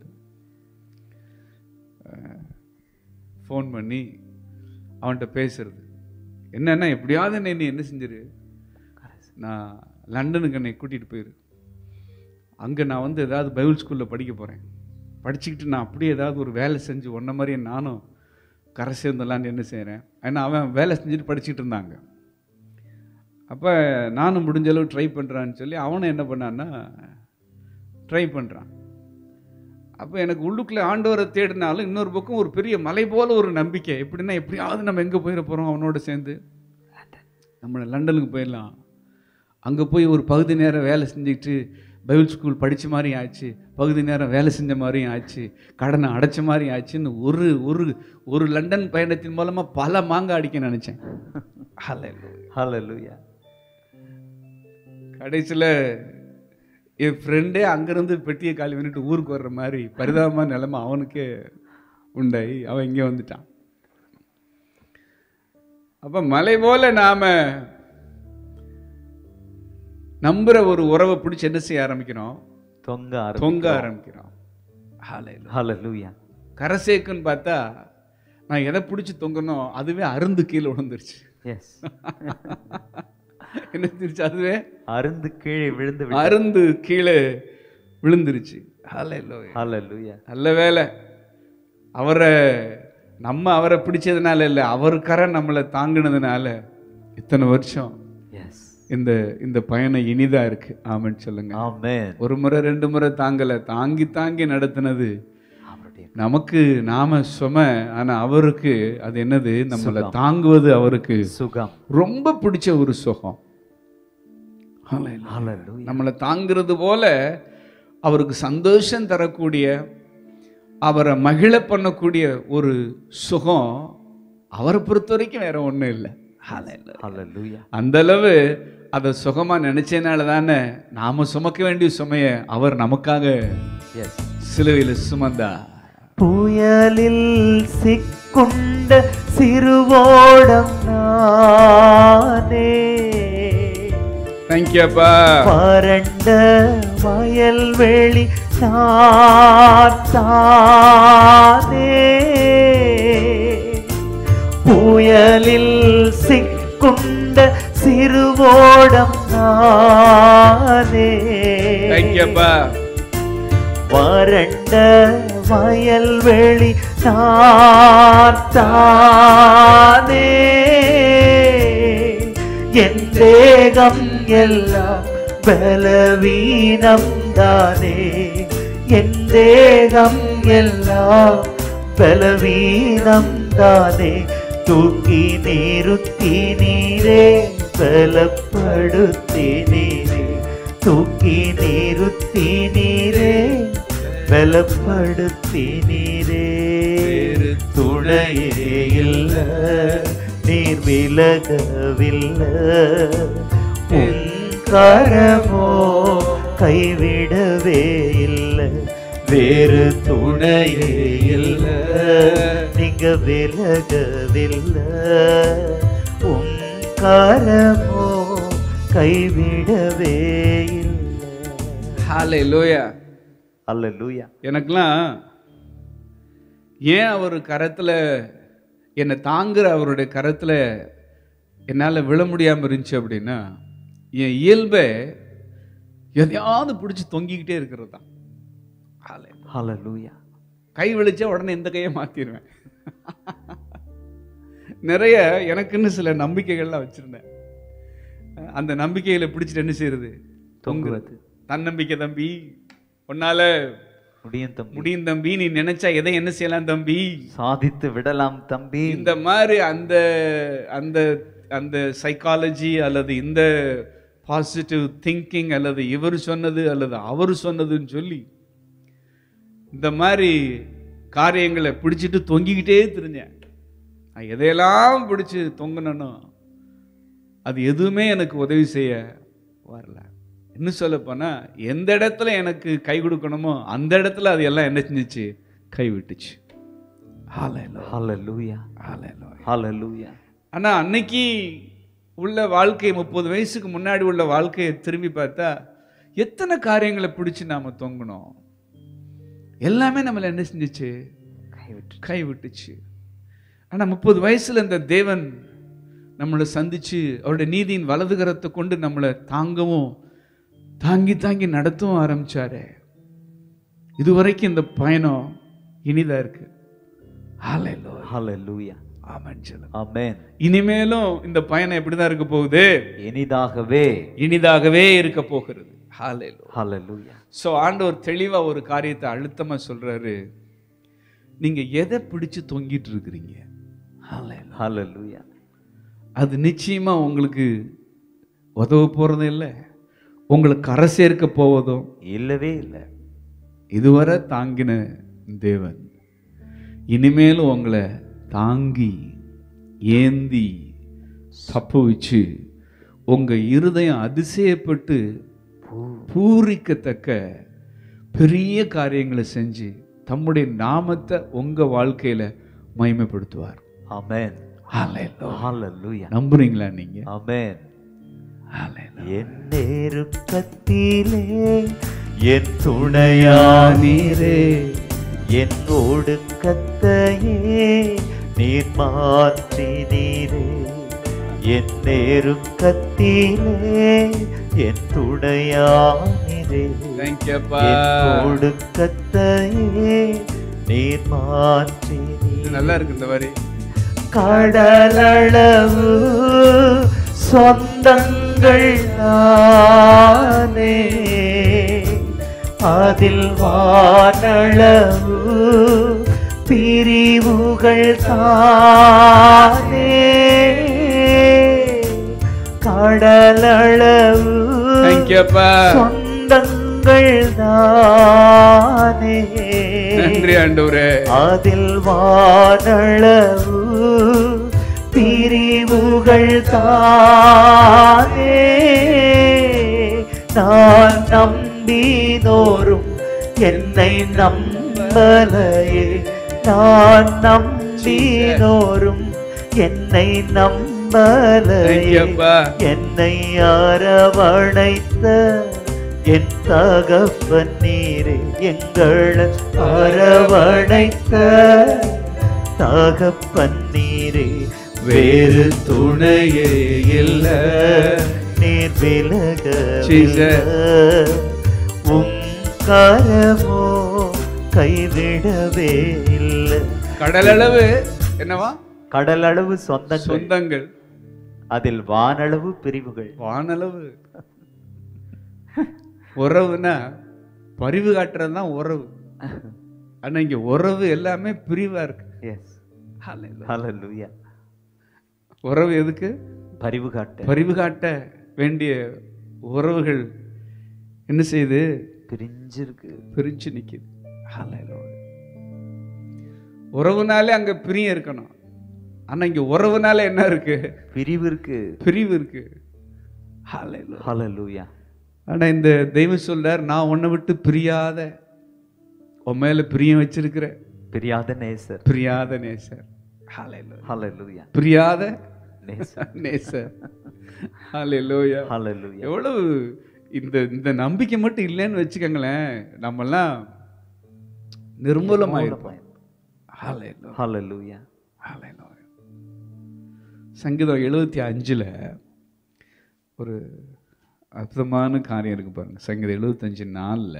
ஃபோன் பண்ணி அவன்கிட்ட பேசுறது என்னன்னா எப்படியாவது என்னை நீ என்ன செஞ்சிரு நான் லண்டனுக்கு என்னை கூட்டிகிட்டு போயிரு அங்கே நான் வந்து ஏதாவது பைபிள் ஸ்கூலில் படிக்க போகிறேன் படிச்சுக்கிட்டு நான் அப்படியே ஏதாவது ஒரு வேலை செஞ்சு ஒன்றை மாதிரியே நானும் கரை சேர்ந்தலான்னு என்ன செய்கிறேன் ஏன்னா அவன் வேலை செஞ்சுட்டு படிச்சுட்டு இருந்தாங்க அப்போ நானும் முடிஞ்ச அளவு ட்ரை பண்ணுறான்னு சொல்லி அவனும் என்ன பண்ணான்னா ட்ரை பண்ணுறான் அப்போ எனக்கு உள்ளுக்குள்ளே ஆண்டவரை தேடினாலும் இன்னொரு பக்கம் ஒரு பெரிய மலை போல ஒரு நம்பிக்கை எப்படின்னா எப்படியாவது நம்ம எங்கே போயிட போகிறோம் அவனோட சேர்ந்து நம்ம லண்டனுக்கு போயிடலாம் அங்கே போய் ஒரு பகுதி நேரம் வேலை செஞ்சுக்கிட்டு பைபிள் ஸ்கூல் படித்த மாதிரி ஆச்சு பகுதி நேரம் வேலை செஞ்ச மாதிரியும் ஆச்சு கடனை அடைச்ச மாதிரி ஆச்சுன்னு ஒரு ஒரு ஒரு லண்டன் பயணத்தின் மூலமாக பல மாங்காய் அடிக்க நினச்சேன் ஹalleluya கடைசியில் என் ஃப்ரெண்டே அங்கேருந்து பெட்டியை காலி பண்ணிட்டு ஊருக்கு வர்ற மாதிரி பரிதாபமான நிலைமை அவனுக்கே உண்டாயி அவன் இங்கே வந்துட்டான் அப்போ மலை போல நாம் நம்புற ஒரு உறவை பிடிச்சி என்ன செய்ய ஆரம்பிக்கிறோம் தொங்க ஆரம்பி தொங்க ஆரம்பிக்கிறோம் Hallelujah. ஹalleluya கரை சேர்க்குன்னு பார்த்தா நான் எதை பிடிச்சி தொங்கணும் அதுவே அருந்து கீழே விழுந்துருச்சு எஸ் என்ன தெரிச்சு அதுவே அருந்து கீழே விழுந்து விட்டு அருந்து கீழே விழுந்துருச்சு Hallelujah. ஹalleluya நல்ல வேலை அவரை நம்ம அவரை பிடிச்சதுனால இல்லை அவர் கரை நம்மளை தாங்கினதுனால இத்தனை வருஷம் எஸ் இந்த இந்த பயணம் இனிதா இருக்கு ஆமென்னு சொல்லுங்க ஆமென் ஒரு முறை ரெண்டு முறை தாங்கல தாங்கி தாங்கி நடத்தினது அவருடைய நமக்கு நாம சும ஆனா அவருக்கு அது என்னது நம்மளை தாங்குவது அவருக்கு சுகம் ரொம்ப பிடிச்ச ஒரு சுகம் Hallelujah. ஹalleluya நம்மளை தாங்கிறது போல அவருக்கு சந்தோஷம் தரக்கூடிய அவரை மகிழ பண்ணக்கூடிய ஒரு சுகம் அவரை பொறுத்த வரைக்கும் வேற ஒன்றும் இல்லை ஹalleluya அந்த அளவு அதை சுகமா நினைச்சனால தானே நாம சுமக்க வேண்டிய சுமைய அவர் நமக்காக எஸ் சிலுவையில் சுமந்தா புயலில் சிக்குண்ட சிறுவோடம் நானே தேங்க்யூ அப்பா வறண்ட வயல்வெளி நான் தானே புயலில் சிக்குண்ட சிறுவோடம் நானே தேங்க்யூ அப்பா வறண்ட வயல்வெளி நான் தானே என் தேகம் எல்லாம் பலவீனம் தானே என் தேகம் எல்லாம் பலவீனம் தானே தூக்கி நிறுத்தி நீரே பலப்படுத்தி நீரே தூக்கி நிறுத்தி நீரே பலப்படுத்தி நீரே துணையே இல்ல நீர் விலகவில்லை உன் கரமோ கைவிடவே இல்லை வேறு துணையே இல்லை நீங்க விலகவில்லை உன் கரமோ கைவிடவே இல்லை ஹாலே லோயா அல்லேலூயா எனக்கெல்லாம் ஏன் அவர் கரத்துல என்னை தாங்குற அவருடைய கரத்துல என்னால் விழ முடியாமல் இருந்துச்சு அப்படின்னா என் இயல்பை எதையாவது பிடிச்சி தொங்கிக்கிட்டே இருக்கிறது தான் ஹalleluya கை விழிச்சா உடனே இந்த கையை மாற்றிடுவேன் நிறைய எனக்குன்னு சில நம்பிக்கைகள்லாம் வச்சுருந்தேன் அந்த நம்பிக்கைகளை பிடிச்சிட்டு என்ன செய்யறது தொங்குவது தன்னம்பிக்கை தம்பி உன்னால முடியும் தம்பி முடியும் தம்பி நீ நினைச்சா எதை என்ன செய்யலாம் தம்பி சாதித்து விடலாம் தம்பி இந்த மாதிரி அந்த அந்த அந்த சைக்காலஜி அல்லது இந்த பாசிட்டிவ் திங்கிங் அல்லது இவர் சொன்னது அல்லது அவர் சொன்னதுன்னு சொல்லி இந்த மாதிரி காரியங்களை பிடிச்சிட்டு தொங்கிக்கிட்டே தெரிஞ்சேன் நான் எதையெல்லாம் பிடிச்சு தொங்கினனோ அது எதுவுமே எனக்கு உதவி செய்ய வரல இன்னும் சொல்ல போனா எந்த இடத்துல எனக்கு கை கொடுக்கணுமோ அந்த இடத்துல அது எல்லாம் என்ன செஞ்சுச்சு கை விட்டுச்சு Hallelujah. ஹalleluya Hallelujah. ஹalleluya ஆனா அன்னைக்கு உள்ள வாழ்க்கை முப்பது வயசுக்கு முன்னாடி உள்ள வாழ்க்கையை திரும்பி பார்த்தா எத்தனை காரியங்களை பிடிச்சு நாம தொங்கணும் எல்லாமே நம்மளை என்ன செஞ்சுச்சு கைவிட்டு கை விட்டுச்சு ஆனா முப்பது வயசுல இந்த தேவன் நம்மளை சந்திச்சு அவருடைய நீதியின் வலது கரத்தை கொண்டு நம்மளை தாங்கவும் தாங்கி தாங்கி நடத்தவும் ஆரம்பிச்சாரு இதுவரைக்கும் இந்த பயணம் இனிதா இருக்கு Hallelujah. ஹalleluya ஆமென் சொல்லுங்க. ஆமென் இனிமேலும் இந்த பயணம் எப்படிதான் இருக்க போகுது இனிதாகவே இனிதாகவே இருக்க போகிறது Hallelujah. ஹalleluya ஸோ ஆண்டவர் தெளிவா ஒரு காரியத்தை அழுத்தமா சொல்றாரு நீங்க எதை பிடிச்சு தொங்கிட்டு இருக்கிறீங்க Hallelujah. ஹalleluya அது நிச்சயமா உங்களுக்கு உதவ போறதும் இல்லை உங்களை கரை சேர்க்க போவதும் இல்லவே இல்லை இதுவரை தாங்கின தேவன் இனிமேலும் உங்களை தாங்கி ஏந்தி தப்பு வச்சு உங்க இருதயம் அதிசயப்பட்டு பூரிக்கத்தக்க பெரிய காரியங்களை செஞ்சு தம்முடைய நாமத்தை உங்க வாழ்க்கையில மகிமைப்படுத்துவார் ஆமென் Hallelujah. ஹalleluya நம்புறீங்களா நீங்க ஆமென் Hallelujah. என் நெருக்கத்திலே என் துணையானீரே என் ஒடுக்கத்தையே நீர் மாற்றினீரே என் நெருக்கத்திலே என் துணையானீரே Thank you, அப்பா. என் ஒடுக்கத்தையே நீர் மாற்றினீரே இது நல்லா இருக்கு இந்த வரி கடலளவு சொந்தங்கள் நானே அதில் வானளவு பிரிவுகள் தானே கடலளவு Thank you, அப்பா. சொந்தங்கள் தானே நன்றி ஆண்டவரே அதில் வானளவு பிரிவுகள் தானே நான் நம்பினோரும் என்னை நம்பலையே நான் நம்பினோரும் என்னை நம்பலையே ஐயப்பா. என்னை அரவணைத்த என் தகப்பன் நீரே எங்கள் அரவணைத்த தகப்பன் நீரே வேறு துணையே இல்ல நீர் விலக Jesus. உம் கரமோ கைவிடவே இல்லை கடலளவு என்னவா கடலளவு சொந்தங்கள் சொந்தங்கள் அதில் வானளவு பிரிவுகள் வானளவு உறவுனா பரிவு காட்டுறது தான் உறவு ஆனா இங்க உறவு எல்லாமே பிரிவா இருக்கு எஸ் ஹalleluya உறவு எதுக்கு பரிவு காட்ட பரிவு காட்ட வேண்டிய உறவுகள் என்ன செய்யுது பிரிஞ்சிருக்கு பிரிஞ்சு நிக்குது Hallelujah. உறவுனாலே அங்க பிரியம் இருக்கணும் ஆனா இங்க உறவுனால என்ன இருக்கு பிரிவு இருக்கு பிரிவு இருக்கு Hallelujah. ஹalleluya ஆனா இந்த தெய்வம் சொல்றார் நான் உன்னை விட்டு பிரியாத உன் மேல பிரியம் வச்சிருக்கிற பிரியாத நேசர் பிரியாத நேசர் Hallelujah. ஹalleluya பிரியாத நேசர் நேசர் Hallelujah. ஹalleluya எவ்வளவு இந்த இந்த நம்பிக்கை மட்டும் இல்லைன்னு வச்சுக்கோங்களேன் நம்மெல்லாம் நிர்மூலமாயிருப்போம் Hallelujah. ஹalleluya Hallelujah. சங்கீதம் எழுபத்தி அஞ்சுல ஒரு அற்புதமான காரியம் இருக்கு பாருங்க சங்கீதம் எழுபத்தஞ்சு நாள்ல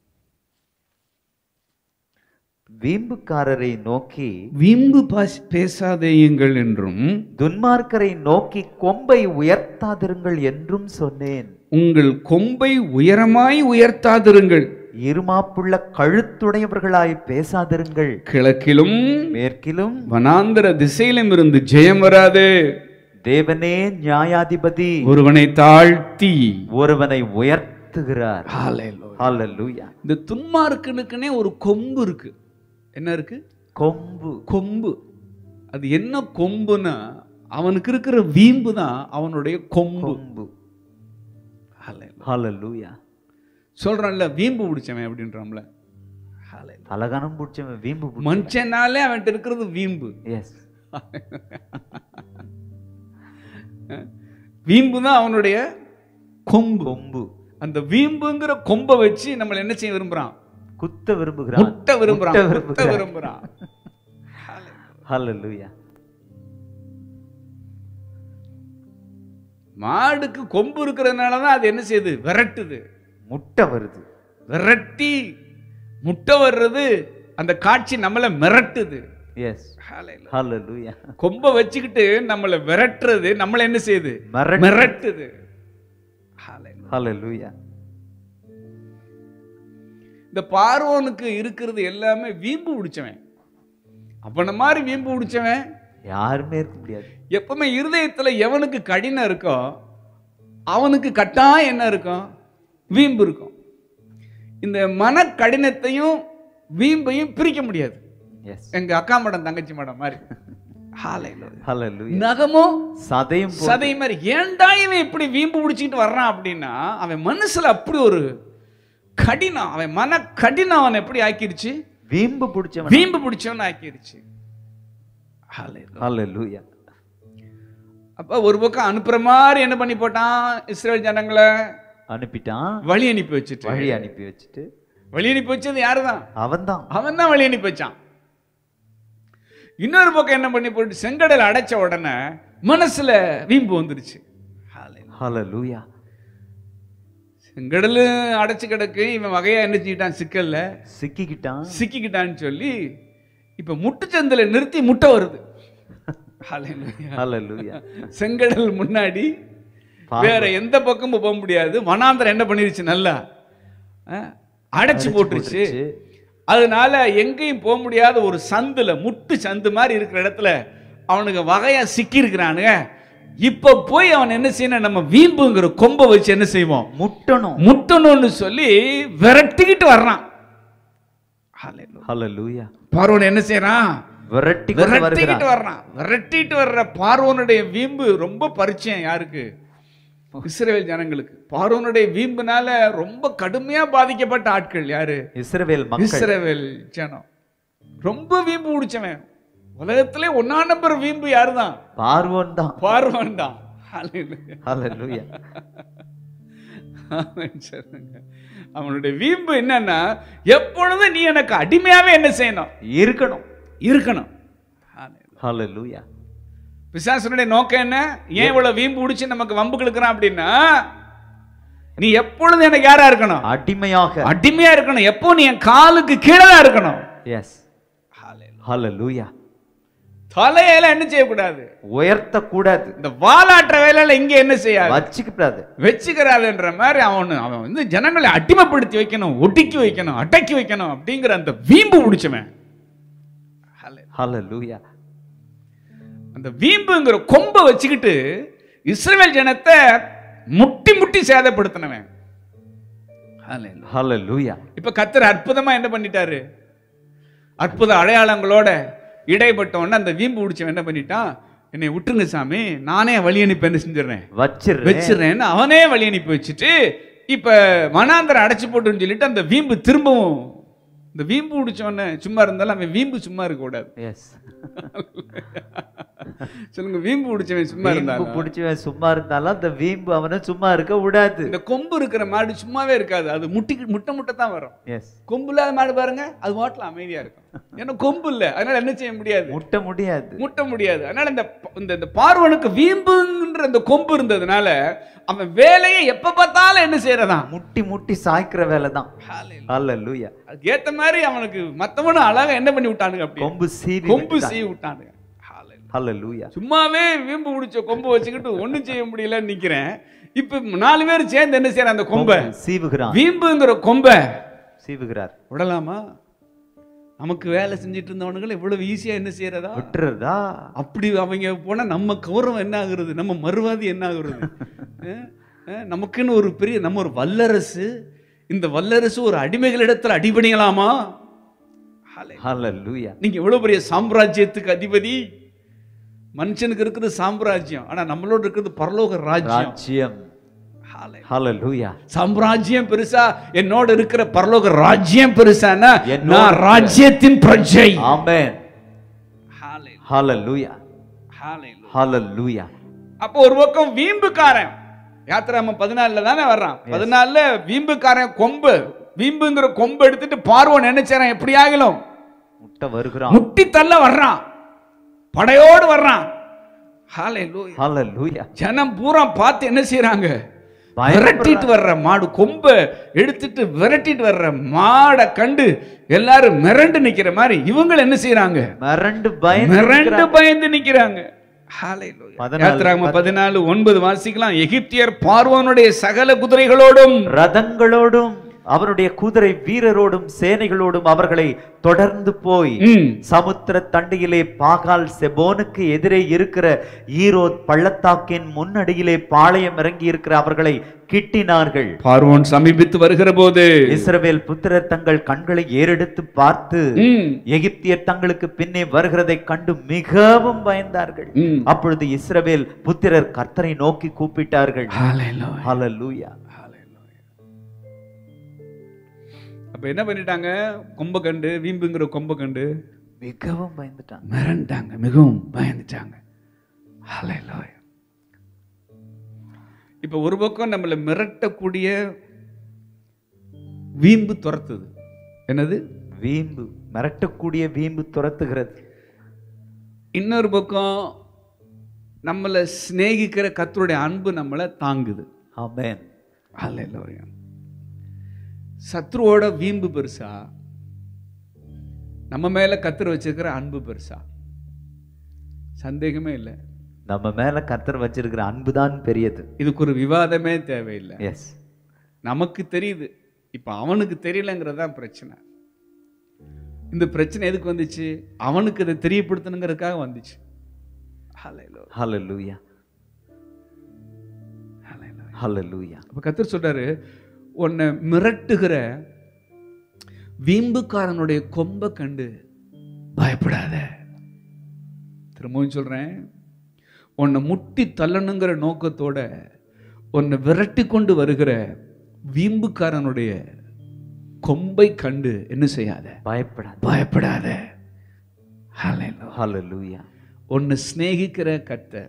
வீம்புக்காரரை நோக்கி வீம்பு பாசி பேசாதேயுங்கள் என்றும் துன்மார்க்கரை நோக்கி கொம்பை உயர்த்தாதிருங்கள் என்றும் சொன்னேன் உங்கள் கொம்பை உயரமாய் உயர்த்தாதிருங்கள் இருமாப்புள்ள கழுத்துடையவர்களாய் பேசாதிருங்கள் கிழக்கிலும் மேற்கிலும் வனாந்தர திசையிலும் இருந்து ஜெயம் வராது தேவனே நியாயாதிபதி ஒருவனை தாழ்த்தி ஒருவனை உயர்த்துகிறார் Hallelujah. ஹalleluya இந்த துன்மார்க்கனுக்குனே ஒரு கொம்பு இருக்கு என்ன இருக்கு கொம்பு கொம்பு அது என்ன கொம்புனா அவனுக்கு இருக்கிற வீம்பு தான் அவனுடைய கொம்பு கொம்பு ஹalleluya சொல்றான்ல வீம்பு பிடிச்சவன் அப்படின்றான்ல Hallelujah. அழகானம் பிடிச்சவன் வீம்பு மனுஷனாலே அவன்கிட்ட இருக்கிறது வீம்பு எஸ் வீம்பு தான் அவனுடைய கொம்பு கொம்பு அந்த வீம்புங்கிற கொம்பை வச்சு நம்மள என்ன செய்ய விரும்புறான் குத்த விரும்புகிறான் முட்டை விரும்புறான் முட்ட முட்டை விரும்புகிறான். விரும்புறான் ஹalleluya மாடுக்கு கொம்பு இருக்கிறதுனால தான் அது என்ன செய்யுது விரட்டுது முட்டை வருது விரட்டி முட்டை வர்றது அந்த காட்சி நம்மளை மிரட்டுது எஸ் ஹalleluya கொம்பை வச்சுக்கிட்டு நம்மளை விரட்டுறது நம்மளை என்ன செய்யுது மிரட்டு. மிரட்டுது Hallelujah. ஹalleluya இந்த பார்வோனுக்கு இருக்கிறது எல்லாமே வீம்பு பிடிச்சவன் அவனை மாதிரி வீம்பு பிடிச்சவன் யாருமே இருக்க முடியாது எப்பவுமே இருதயத்துல எவனுக்கு கடினம் இருக்கோ அவனுக்கு கட்டாயம் என்ன இருக்கும் வீம்பு இருக்கும் இந்த மன கடினத்தையும் வீம்பையும் பிரிக்க முடியாது எஸ் எங்க அக்கா மடம் தங்கச்சி மடம் மாதிரி Hallelujah. ஹalleluya நகமும் சதையும் போ- சதை மாதிரி ஏன்டா இவன் இப்படி வீம்பு பிடிச்சிக்கிட்டு வர்றான் அப்படின்னா அவன் மனசுல அப்படி ஒரு கடினம் அவன் மன கடினம் அவன் எப்படி ஆக்கிருச்சு வீம்பு பிடிச்சவன் வீம்பு பிடிச்சவன் ஆக்கிருச்சு Hallelujah. ஹalleluya அப்ப ஒரு பக்கம் அனுப்புற மாதிரி என்ன பண்ணி போட்டான் இஸ்ரேல் ஜனங்களை அனுப்பிட்டான் வழி அனுப்பி வச்சுட்டு வழி அனுப்பி வச்சுட்டு வழி அனுப்பி வச்சது யாருதான் அவன்தான் அவன் தான் வழி அனுப்பி வச்சான் இன்னொரு பக்கம் என்ன பண்ணி போட்டு செங்கடல் அடைச்ச உடனே மனசுல வீம்பு வந்துருச்சு ஹalleluya செங்கடல் அடைச்சு கிடக்கு இவன் வகையா என்ன செஞ்சிட்டான் சிக்கல்ல சிக்கிக்கிட்டான் சிக்கிக்கிட்டான்னு சொல்லி இப்ப முட்டுச்சந்தில நிறுத்தி முட்டை வருது Hallelujah. ஹalleluya செங்கடல் முன்னாடி வேற எந்த பக்கமும் போக முடியாது வனாந்தரம் என்ன பண்ணிருச்சு நல்லா அஹ், அடைச்சு போட்டுருச்சு அதனால எங்கேயும் போக முடியாத ஒரு சந்துல முட்டு சந்து மாதிரி இருக்கிற இடத்துல அவனுக்கு வகையா சிக்கி இருக்கிறானுங்க இப்ப போய் அவன் என்ன செய்யணும் நம்ம வீம்புங்கிற கொம்பை வச்சு என்ன செய்வோம் முட்டணும் முட்டணும்னு சொல்லி விரட்டிக்கிட்டு வர்றான் Hallelujah. ஹalleluya பார்வோன் என்ன செய்யறான் விரட்டி கொண்டு விரட்டிக்கிட்டு வருகிறான் வர்றான் விரட்டிட்டு வர்ற பார்வோனுடைய வீம்பு ரொம்ப பரிச்சயம் யாருக்கு இஸ்ரவேல் ஜனங்களுக்கு பார்வோனுடைய வீம்புனால ரொம்ப கடுமையா பாதிக்கப்பட்ட ஆட்கள் யாரு இஸ்ரவேல் மக்கள் இஸ்ரவேல் ஜனம் ரொம்ப வீம்பு பிடிச்சவன் உலகத்திலே ஒன்னா நம்பர் வீம்பு யாருதான் பார்வோன் தான் பார்வன் தான் Hallelujah. ஹalleluya ஆமென் சொல்லுங்க. அவனுடைய வீம்பு என்னன்னா எப்பொழுதும் நீ எனக்கு அடிமையாவே என்ன செய்யணும் இருக்கணும் இருக்கணும் Hallelujah. ஹalleluya பிசாசனுடைய நோக்கம் என்ன ஏன் இவ்வளவு வீம்பு பிடிச்சி நமக்கு வம்பு கிழக்கிறான் அப்படின்னா நீ எப்பொழுதும் எனக்கு யாரா இருக்கணும் அடிமையாக அடிமையா இருக்கணும் எப்போ நீ என் காலுக்கு கீழே தான் இருக்கணும் எஸ் ஹalleluya தலையில என்ன செய்யக்கூடாது உயர்த்த கூடாது இந்த வாலாட்டுற வேலையில இங்க என்ன செய்யாது வச்சுக்கூடாது வச்சுக்கிறாருன்ற மாதிரி அவன் அவன் வந்து ஜனங்களை அடிமைப்படுத்தி வைக்கணும் ஒடுக்கி வைக்கணும் அடக்கி வைக்கணும் அப்படிங்கிற அந்த வீம்பு பிடிச்சவன் ஹalleluya அந்த வீம்புங்கிற கொம்பை வச்சுக்கிட்டு இஸ்ரவேல் ஜனத்தை முட்டி முட்டி சேதப்படுத்தினவன் Hallelujah. ஹalleluya இப்ப கத்தர் அற்புதமா என்ன பண்ணிட்டாரு அற்புத அடையாளங்களோட இடைப்பட்டவன அந்த வீம்பு பிடிச்சவன் என்ன பண்ணிட்டான் என்னை விட்டுருங்க சாமி நானே வழி அனுப்பி என்ன செஞ்சிடறேன் வச்சிரு வச்சிடுறேன்னு அவனே வழி அனுப்பி வச்சுட்டு இப்ப வனாந்தரம் அடைச்சு போட்டுன்னு சொல்லிட்டு அந்த வீம்பு திரும்பவும் இந்த வீம்பு பிடிச்சவன சும்மா இருந்தாலும் அவன் வீம்பு சும்மா இருக்க கூடாது எஸ் சொல்லுங்க வீம்பு பிடிச்சவன் சும்மா வீம்பு இருந்தாலும் பிடிச்சவன் சும்மா இருந்தாலும் அந்த வீம்பு அவனை சும்மா இருக்க விடாது இந்த கொம்பு இருக்கிற மாடு சும்மாவே இருக்காது அது முட்டி முட்டை முட்டை தான் வரும் எஸ் கொம்பு இல்லாத மாடு பாருங்க அது ஓட்டலாம் அமைதியா இருக்கும் ஏன்னா கொம்பு இல்ல அதனால என்ன செய்ய முடியாது முட்ட முடியாது முட்ட முடியாது அதனால இந்த இந்த இந்த பார்வனுக்கு வீம்புன்ற அந்த கொம்பு இருந்ததுனால அவன் வேலையை எப்ப பார்த்தாலும் என்ன செய்யறதான் முட்டி முட்டி சாய்க்கிற வேலை தான் ஹalleluya அதுக்கு ஏத்த மாதிரி அவனுக்கு மத்தவனும் அழகா என்ன பண்ணி விட்டானுங்க அப்படி கொம்பு சீவி கொம்பு செய்ய விட்டானுங்க Hallelujah. ஹalleluya சும்மாவே வீம்பு பிடிச்ச கொம்பு வச்சுக்கிட்டு ஒண்ணும் செய்ய முடியலன்னு நிக்கிறேன் இப்ப நாலு பேர் சேர்ந்து என்ன செய்யறாங்க அந்த கொம்பை சீவுகிறான் வீம்புங்கிற கொம்பை சீவுகிறார் விடலாமா நமக்கு வேலை செஞ்சுட்டு இருந்தவனுங்களை இவ்வளவு ஈஸியா என்ன செய்யறதா விட்டுறதா அப்படி அவங்க போனா நம்ம கௌரவம் என்ன ஆகுறது நம்ம மறுவாதி என்ன ஆகுறது அஹ், அஹ், நமக்குன்னு ஒரு பெரிய நம்ம ஒரு வல்லரசு இந்த வல்லரசு ஒரு அடிமைகளிடத்துல அடிபணியலாமா Hallelujah. ஹalleluya நீங்க எவ்வளவு பெரிய சாம்ராஜ்யத்துக்கு அதிபதி மனுஷனுக்கு இருக்குது சாம்ராஜ்யம் ஆனா நம்மளோட இருக்கிறது பரலோக ராஜ்யம் ராஜ்யம் Hallelujah. ஹalleluya சாம்ராஜ்யம் பெருசா என்னோட இருக்கிற பரலோக ராஜ்யம் பெருசானா என்னோட நான் இருக்கிற- ராஜ்யத்தின் பிரஜை ஆமென் Hallelujah. ஹalleluya Hallelujah. ஹalleluya அப்போ ஒரு பக்கம் வீம்புக்காரன் யாத்திராம பதினாலுல தானே வர்றான் பதினாலுல வீம்புக்காரன் கொம்பு வீம்புங்கிற கொம்பு எடுத்துட்டு பார்வோன் நினைச்சாரன் எப்படி ஆகலும் முட்டை வருகிறான் முட்டி தள்ள வர்றான் படையோடு வர்றான் Hallelujah. ஹalleluya ஜனம் பூரா பார்த்து என்ன செய்றாங்க பயப்படுறாங்க. விரட்டிட்டு வர்ற மாடு கொம்பை எடுத்துட்டு விரட்டிட்டு வர்ற மாடை கண்டு எல்லாரும் மிரண்டு நிக்கிற மாதிரி இவங்க என்ன செய்றாங்க மிரண்டு பயந்து மிரண்டு பயந்து நிக்கிறாங்க Hallelujah. பதினாலு, யாத்திராகம பதினாலு ஒன்பது வாசிக்கலாம் எகிப்தியர் பார்வோனுடைய சகல குதிரைகளோடும் ரதங்களோடும் அவருடைய குதிரை வீரரோடும் சேனைகளோடும் அவர்களை தொடர்ந்து போய் ம், சமுத்திர தண்டியிலே பாகால் செபோனுக்கு எதிரே இருக்கிற ஈரோத் பள்ளத்தாக்கின் முன்னடியிலே பாளையம் இறங்கி இருக்கிற அவர்களை கிட்டினார்கள் பார்வோன் சமீபித்து வருகிற போது இஸ்ரவேல் புத்திரர் தங்கள் கண்களை ஏறெடுத்து பார்த்து ம், எகிப்தியர் தங்களுக்கு பின்னே வருகிறதை கண்டு மிகவும் பயந்தார்கள் ம். அப்பொழுது இஸ்ரவேல் புத்திரர் கர்த்தரை நோக்கி கூப்பிட்டார்கள் Hallelujah. ஹalleluya அப்ப என்ன பண்ணிட்டாங்க கொம்ப கண்டு வீம்புங்கிற கொம்ப கண்டு மிகவும் பயந்துட்டாங்க மிரண்டாங்க மிகவும் பயந்துட்டாங்க Hallelujah. இப்ப ஒரு பக்கம் நம்மளை மிரட்டக்கூடிய வீம்பு துரத்துது என்னது வீம்பு மிரட்டக்கூடிய வீம்பு துரத்துகிறது இன்னொரு பக்கம் நம்மளை சிநேகிக்கிற கத்தருடைய அன்பு நம்மளை தாங்குது ஆமென் Hallelujah. சத்ருவோட வீம்பு பெருசா நம்ம மேல கத்தர் வச்சிருக்கிற அன்பு பெருசா சந்தேகமே இல்லை நம்ம மேல கர்த்தர் வச்சிருக்கிற அன்புதான் பெரியது இதுக்கு ஒரு விவாதமே தேவையில்லை எஸ் நமக்கு தெரியுது இப்ப அவனுக்கு தெரியலங்கிறது தான் பிரச்சனை இந்த பிரச்சனை எதுக்கு வந்துச்சு அவனுக்கு இதை தெரியப்படுத்தணுங்கிறதுக்காக வந்துச்சு Hallelujah. ஹalleluya Hallelujah. ஹalleluya அப்ப கத்தர் சொல்றாரு உன்னை மிரட்டுகிற வீம்புக்காரனுடைய கொம்ப கண்டு பயப்படாத திரும்பவும் சொல்றேன் உன்னை முட்டி தள்ளணுங்கிற நோக்கத்தோட உன்னை விரட்டி கொண்டு வருகிற வீம்புக்காரனுடைய கொம்பை கண்டு என்ன செய்யாத பயப்படாத பயப்படாத ஹalleluya. ஹalleluya உன்னை சிநேகிக்கிற கர்த்தர்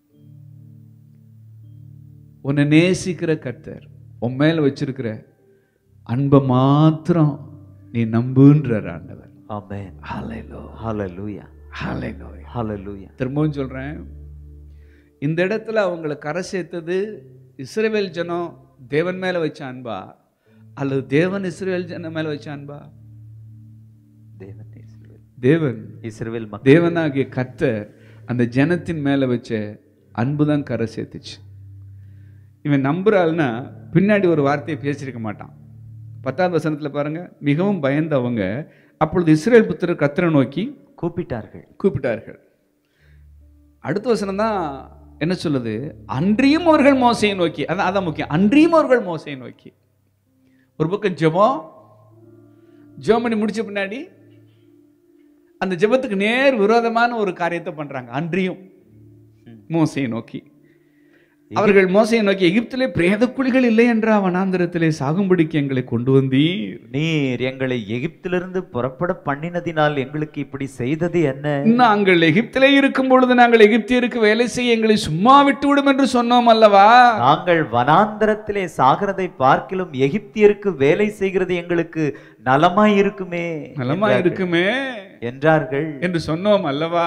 உன்னை நேசிக்கிற கர்த்தர் உன் மேல வச்சிருக்கிற அன்பை மாத்திரம் நீ நம்புன்றார் ஆண்டவர் ஆமென் ஹalleluya. ஹalleluya ஹalleluya. ஹalleluya திரும்பவும் சொல்றேன் இந்த இடத்துல அவங்களை கரை சேர்த்தது இஸ்ரவேல் ஜனம் தேவன் மேல வச்ச அன்பா அல்லது தேவன் இஸ்ரவேல் ஜனம் மேல வச்ச அன்பா தேவன் இஸ்ரவேல் தேவன் இஸ்ரவேல் மக்கள் தேவனாகிய கர்த்தர் அந்த ஜனத்தின் மேல வச்ச அன்பு தான் கரை சேர்த்துச்சு இவன் நம்புறாள்னா பின்னாடி ஒரு வார்த்தையை பேசியிருக்க மாட்டான் பத்தாவது வசனத்துல பாருங்க மிகவும் பயந்தவங்க அப்பொழுது இஸ்ரேல் புத்திரர் கர்த்தரை நோக்கி கூப்பிட்டார்கள் கூப்பிட்டார்கள் அடுத்த வசனம் தான் என்ன சொல்லுது அன்றியும் அவர்கள் மோசையை நோக்கி அதான் அதான் முக்கியம் அன்றியும் அவர்கள் மோசையை நோக்கி ஒரு பக்கம் ஜெபம் ஜெபம் பண்ணி முடிச்ச பின்னாடி அந்த ஜெபத்துக்கு நேர் விரோதமான ஒரு காரியத்தை பண்றாங்க அன்றியும் மோசையை நோக்கி அவர்கள் மோசையை நோக்கி எகிப்திலே பிரேத குழிகள் இல்லை என்ற வனாந்திரத்திலே சாகும்படிக்கு எங்களை கொண்டு வந்தீர் நீர் எங்களை எகிப்திலிருந்து புறப்பட பண்ணினதினால் எங்களுக்கு இப்படி செய்தது என்ன நாங்கள் எகிப்திலே இருக்கும் பொழுது நாங்கள் எகிப்தியருக்கு வேலை செய்ய எங்களை சும்மா விட்டு விடும் என்று சொன்னோம் அல்லவா நாங்கள் வனாந்தரத்திலே சாகிறதை பார்க்கிலும் எகிப்தியருக்கு வேலை செய்கிறது எங்களுக்கு நலமாய் இருக்குமே நலமா இருக்குமே என்றார்கள் என்று சொன்னோம் அல்லவா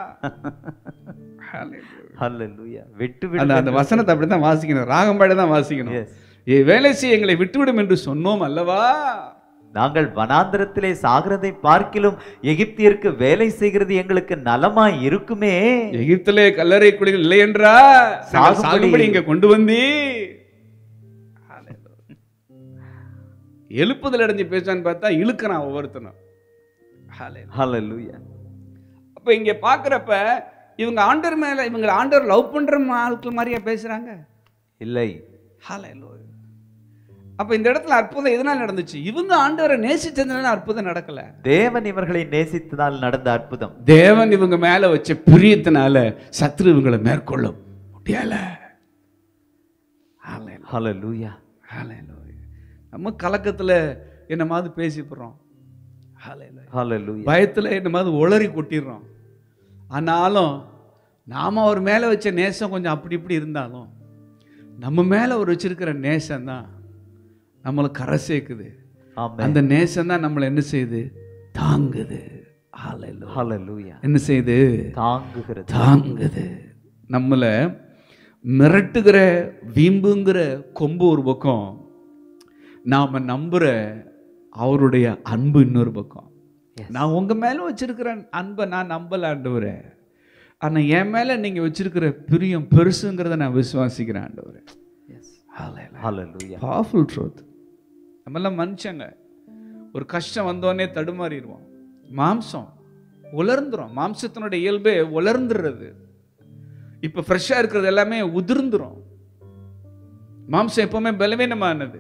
ஹalleluya விட்டு அந்த அந்த வசனத்தை அப்படிதான் வாசிக்கணும் ராகம்பாடி தான் வாசிக்கணும் Yes. ஏ வேலை செய்ய எங்களை விட்டுவிடும் என்று சொன்னோம் அல்லவா நாங்கள் வனாந்தரத்திலே சாகிறதை பார்க்கிலும் எகிப்தியருக்கு வேலை செய்கிறது எங்களுக்கு நலமாய் இருக்குமே எகிப்திலே கல்லறை குழிகள் இல்லை என்றா நாங்கள் சாகும்படி- சாகும்படி இங்க கொண்டு வந்தி எழுப்புதல் அடைஞ்சு பேசான்னு பார்த்தா இழுக்கிறான் ஒவ்வொருத்தனும் Hallelujah. ஹalleluya அப்ப இங்க பாக்குறப்ப இவங்க ஆண்டர் மேல இவங்க ஆண்டர் லவ் பண்ற ஆட்கள் மாதிரியா பேசுறாங்க இல்லை ஹalleluya. அப்ப இந்த இடத்துல அற்புதம் எதனால நடந்துச்சு இவங்க ஆண்டவரை நேசிச்சதுனால அற்புதம் நடக்கல தேவன் இவர்களை நேசித்ததால் நடந்த அற்புதம் தேவன் இவங்க மேல வச்ச பிரியத்தினால சத்ரு இவங்களை மேற்கொள்ள முடியல Hallelujah. ஹalleluya Hallelujah. நம்ம கலக்கத்துல என்னமாவது பேசி போடுறோம் Hallelujah. ஹalleluya பயத்துல என்னமாவது உளறி கொட்டிடுறோம் ஆனாலும் நாம அவர் மேல வச்ச நேசம் கொஞ்சம் அப்படி இப்படி இருந்தாலும் நம்ம மேல அவர் வச்சிருக்கிற நேசம் தான் நம்மளை கரை சேர்க்குது ஆமென் அந்த நேசம் தான் நம்மளை என்ன செய்யுது தாங்குது Hallelujah. ஹalleluya என்ன செய்யுது தாங்குகிறது தாங்குது நம்மளை மிரட்டுகிற வீம்புங்கிற கொம்பு ஒரு பக்கம் நாம நம்புற அவருடைய அன்பு இன்னொரு பக்கம் Yes. நான் உங்க மேல வச்சிருக்கிற அன்பை நான் நம்பல ஆண்டவரே ஆனா என் மேல நீங்க வச்சிருக்கிற பிரியம் பெருசுங்கிறத நான் விசுவாசிக்கிறேன் ஆண்டவரே Yes. ஹalleluya பவர்ஃபுல் ட்ரூத் நம்மெல்லாம் மனுஷங்க ஒரு கஷ்டம் வந்தோடனே தடுமாறிடுவோம் மாம்சம் உலர்ந்துரும் மாம்சத்தினுடைய இயல்பே உலர்ந்துடுறது இப்போ ஃப்ரெஷ்ஷாக இருக்கிறது எல்லாமே உதிர்ந்துரும் மாம்சம் எப்பவுமே பலவீனமானது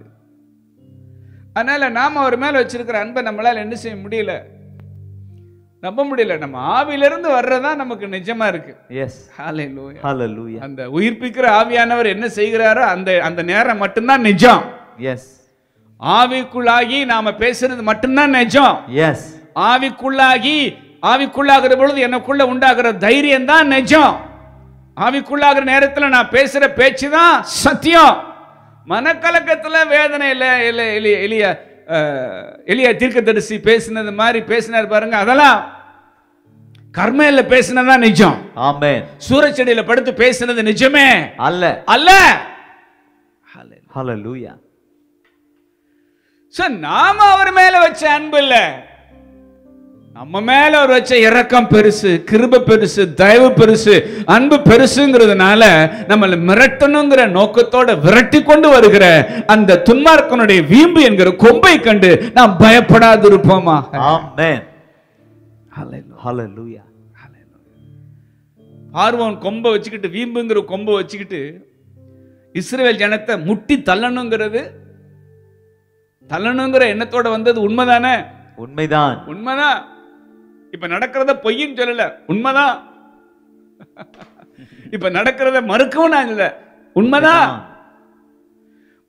அதனால நாம அவர் மேல வச்சிருக்கிற அன்பை நம்மளால என்ன செய்ய முடியல நம்ப முடியல நம்ம ஆவியிலிருந்து வர்றதா நமக்கு நிஜமா இருக்கு எஸ் ஹalleluya ஹalleluya அந்த உயிர்ப்பிக்கிற ஆவியானவர் என்ன செய்கிறாரோ அந்த அந்த நேரம் மட்டும்தான் நிஜம் எஸ் ஆவிக்குள்ளாகி நாம பேசுறது மட்டும்தான் நிஜம் எஸ் ஆவிக்குள்ளாகி ஆவிக்குள்ளாகிற பொழுது எனக்குள்ள உண்டாகிற தைரியம் தான் நிஜம் ஆவிக்குள்ளாகிற நேரத்துல நான் பேசுற பேச்சு தான் சத்தியம் மனக்கலக்கத்துல வேதனை இல்லை இல்லை எளிய எளிய அஹ், எளிய தீர்க்கதரிசி பேசினது மாதிரி பேசினார் பாருங்க அதெல்லாம் கர்மையில பேசினதா நிஜம் ஆமென் சூரச்செடியில படுத்து பேசினது நிஜமே அல்ல அல்ல ஹalleluya சார் நாம அவர் மேல வச்ச அன்பு இல்ல நம்ம மேல அவர் வச்ச இரக்கம் பெருசு கிருப பெருசு தயவு பெருசு அன்பு பெருசுங்கிறதுனால நம்மளை மிரட்டணுங்கிற நோக்கத்தோட விரட்டி கொண்டு வருகிற அந்த துன்மார்க்கனுடைய வீம்பு என்கிற கொம்பை கண்டு நாம் பயப்படாது இருப்போமா ஆமென் ஹalleluya பார்வோன் கொம்பை வச்சுக்கிட்டு வீம்புங்கிற கொம்பை வச்சுக்கிட்டு இஸ்ரவேல் ஜனத்தை முட்டி தள்ளணுங்கிறது தள்ளணுங்கிற எண்ணத்தோட வந்தது உண்மைதானே உண்மைதான் உண்மைதான் இப்ப நடக்கிறத பொய்ன்னு சொல்லல உண்மைதான் இப்ப நடக்கிறத மறுக்கவும் நான் இல்ல உண்மைதான்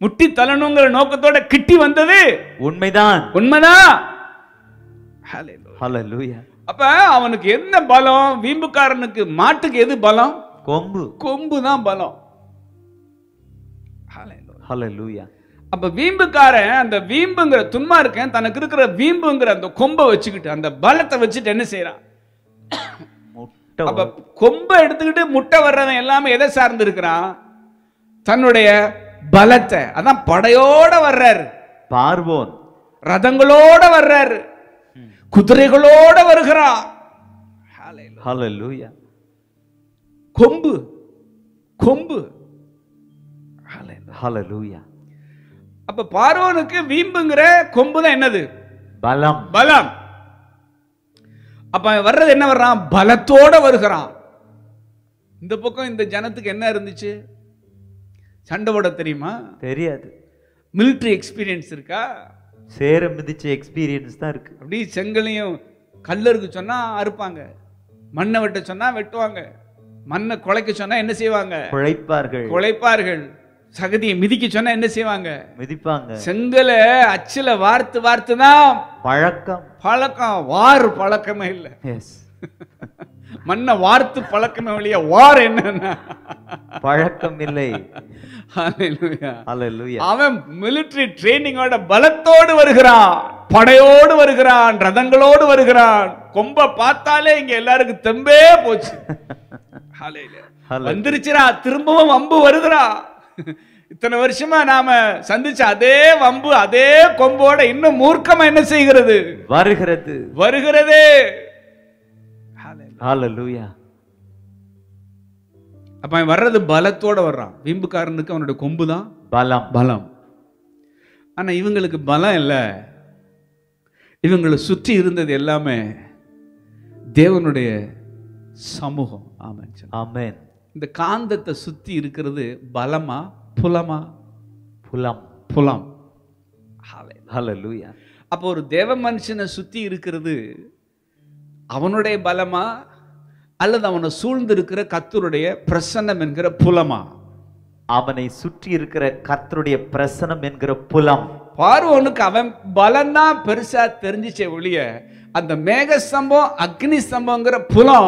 முட்டி தள்ளணுங்கிற நோக்கத்தோட கிட்டி வந்தது உண்மைதான் உண்மைதான் Hallelujah. ஹalleluya அப்ப அவனுக்கு என்ன பலம் வீம்புக்காரனுக்கு மாட்டுக்கு எது பலம் கொம்பு கொம்பு தான் பலம் Hallelujah. ஹalleluya அப்ப வீம்புக்காரன் அந்த வீம்புங்கிற துன்மா இருக்கேன் தனக்கு இருக்கிற வீம்புங்கிற அந்த கொம்பை வச்சுக்கிட்டு அந்த பலத்தை வச்சுட்டு என்ன செய்யறான் முட்டை அப்ப கொம்பை எடுத்துக்கிட்டு முட்டை வர்றவன் எல்லாமே எதை சார்ந்து இருக்கிறான் தன்னுடைய பலத்தை அதான் படையோட வர்றாரு பார்வோன் ரதங்களோட வர்றாரு குதிரைகளோட வருகிறான் ஹalleluya கொம்பு கொம்பு ஹalleluya அப்ப பார்வோனுக்கு வீம்புங்கிற கொம்பு தான் என்னது பலம் பலம் அப்ப அவன் வர்றது என்ன வர்றான் பலத்தோட வருகிறான் இந்த பக்கம் இந்த ஜனத்துக்கு என்ன இருந்துச்சு சண்டை போட தெரியுமா தெரியாது military எக்ஸ்பீரியன்ஸ் இருக்கா சேர மிதிச்ச எக்ஸ்பீரியன்ஸ் தான் இருக்கு அப்படி செங்கலையும் கல்லருக்கு சொன்னா அறுப்பாங்க மண்ணை வெட்ட சொன்னா வெட்டுவாங்க மண்ணை குலைக்க சொன்னா என்ன செய்வாங்க குழைப்பார்கள் குலைப்பார்கள் சகதியை மிதிக்க சொன்னா என்ன செய்வாங்க மிதிப்பாங்க செங்கலை அச்சுல வார்த்து வார்த்து தான் பழக்கம் பழக்கம் வார் பழக்கமே இல்லை எஸ் மண்ணை வார்த்து பழக்கமே வழியா வார் என்னன்னா பழக்கம் இல்லை Hallelujah. ஹalleluya அவன் மிலிட்டரி ட்ரைனிங்கோட பலத்தோடு வருகிறான் படையோடு வருகிறான் ரதங்களோடு வருகிறான் கொம்ப பார்த்தாலே இங்க எல்லாருக்கும் தெம்பே போச்சு Hallelujah. Hallelujah. வந்துருச்சுடா திரும்பவும் வம்பு வருதுடா இத்தனை வருஷமா நாம சந்திச்ச அதே வம்பு அதே கொம்போட இன்னும் மூர்க்கமா என்ன செய்கிறது வருகிறது வருகிறதே ஹalleluya அப்ப அவன் வர்றது பலத்தோட வர்றான் வீம்புக்காரனுக்கு அவனுடைய கொம்பு தான் பலம் பலம் ஆனா இவங்களுக்கு பலம் இல்லை இவங்களை சுற்றி இருந்தது எல்லாமே தேவனுடைய சமூகம் ஆமாம் ஆமென் இந்த காந்தத்தை சுத்தி இருக்கிறது பலமா புலமா புலம் புலம் ஹalleluya அப்போ ஒரு தேவ மனுஷனை சுத்தி இருக்கிறது அவனுடைய பலமா அல்லது அவனை சூழ்ந்து இருக்கிற கத்தருடைய பிரசன்னம் என்கிற புலமா அவனை சுற்றி இருக்கிற கர்த்தருடைய பிரசனம் என்கிற புலம் பார்வோனுக்கு அவன் பலம்தான் பெருசா தெரிஞ்சிச்சே ஒழிய அந்த மேக ஸ்தம்பம் அக்னி ஸ்தம்பங்கிற புலம்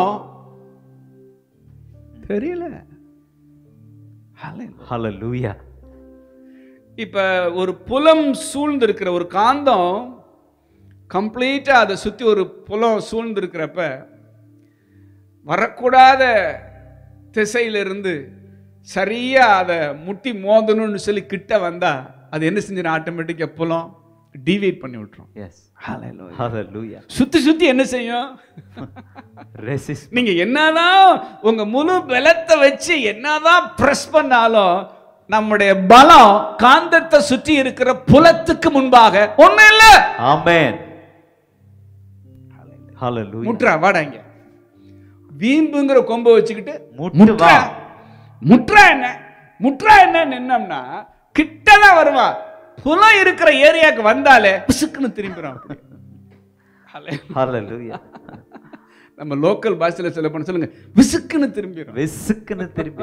தெரியல Hallelujah. ஹalleluya இப்ப ஒரு புலம் சூழ்ந்து இருக்கிற ஒரு காந்தம் கம்ப்ளீட்டா அதை சுத்தி ஒரு புலம் சூழ்ந்து இருக்கிறப்ப வரக்கூடாத திசையிலிருந்து சரியா அதை முட்டி மோதணும்னு சொல்லி கிட்ட வந்தா அது என்ன செஞ்சிடும் ஆட்டோமேட்டிக்கா புலம் டிவைட் பண்ணி விட்டுரும் எஸ் ஹalleluya சுத்தி சுத்தி என்ன செய்யும் ரெசிஸ்ட் நீங்க என்னதான் உங்க முழு பலத்தை வச்சு என்னதான் பிரஸ் பண்ணாலும் நம்முடைய பலம் காந்தத்தை சுற்றி இருக்கிற புலத்துக்கு முன்பாக ஒண்ணு இல்ல ஆமென் ஹalleluya முட்ரா வாடாங்க வீம்புங்கிற கொம்பை வச்சுக்கிட்டு முட்டு முட்ரா வா. முட்ரா என்ன முட்ரா என்ன நின்னோம்னா கிட்டதான் வருவான் புலம் இருக்கிற ஏரியாக்கு வந்தாலே பிசுக்குன்னு திரும்பிடும் அப்படி Hallelujah. ஹalleluya நம்ம லோக்கல் பாஷையில சொல்ல போன சொல்லுங்க விசுக்குன்னு திரும்பிடும் வெசுக்குன்னு திரும்பி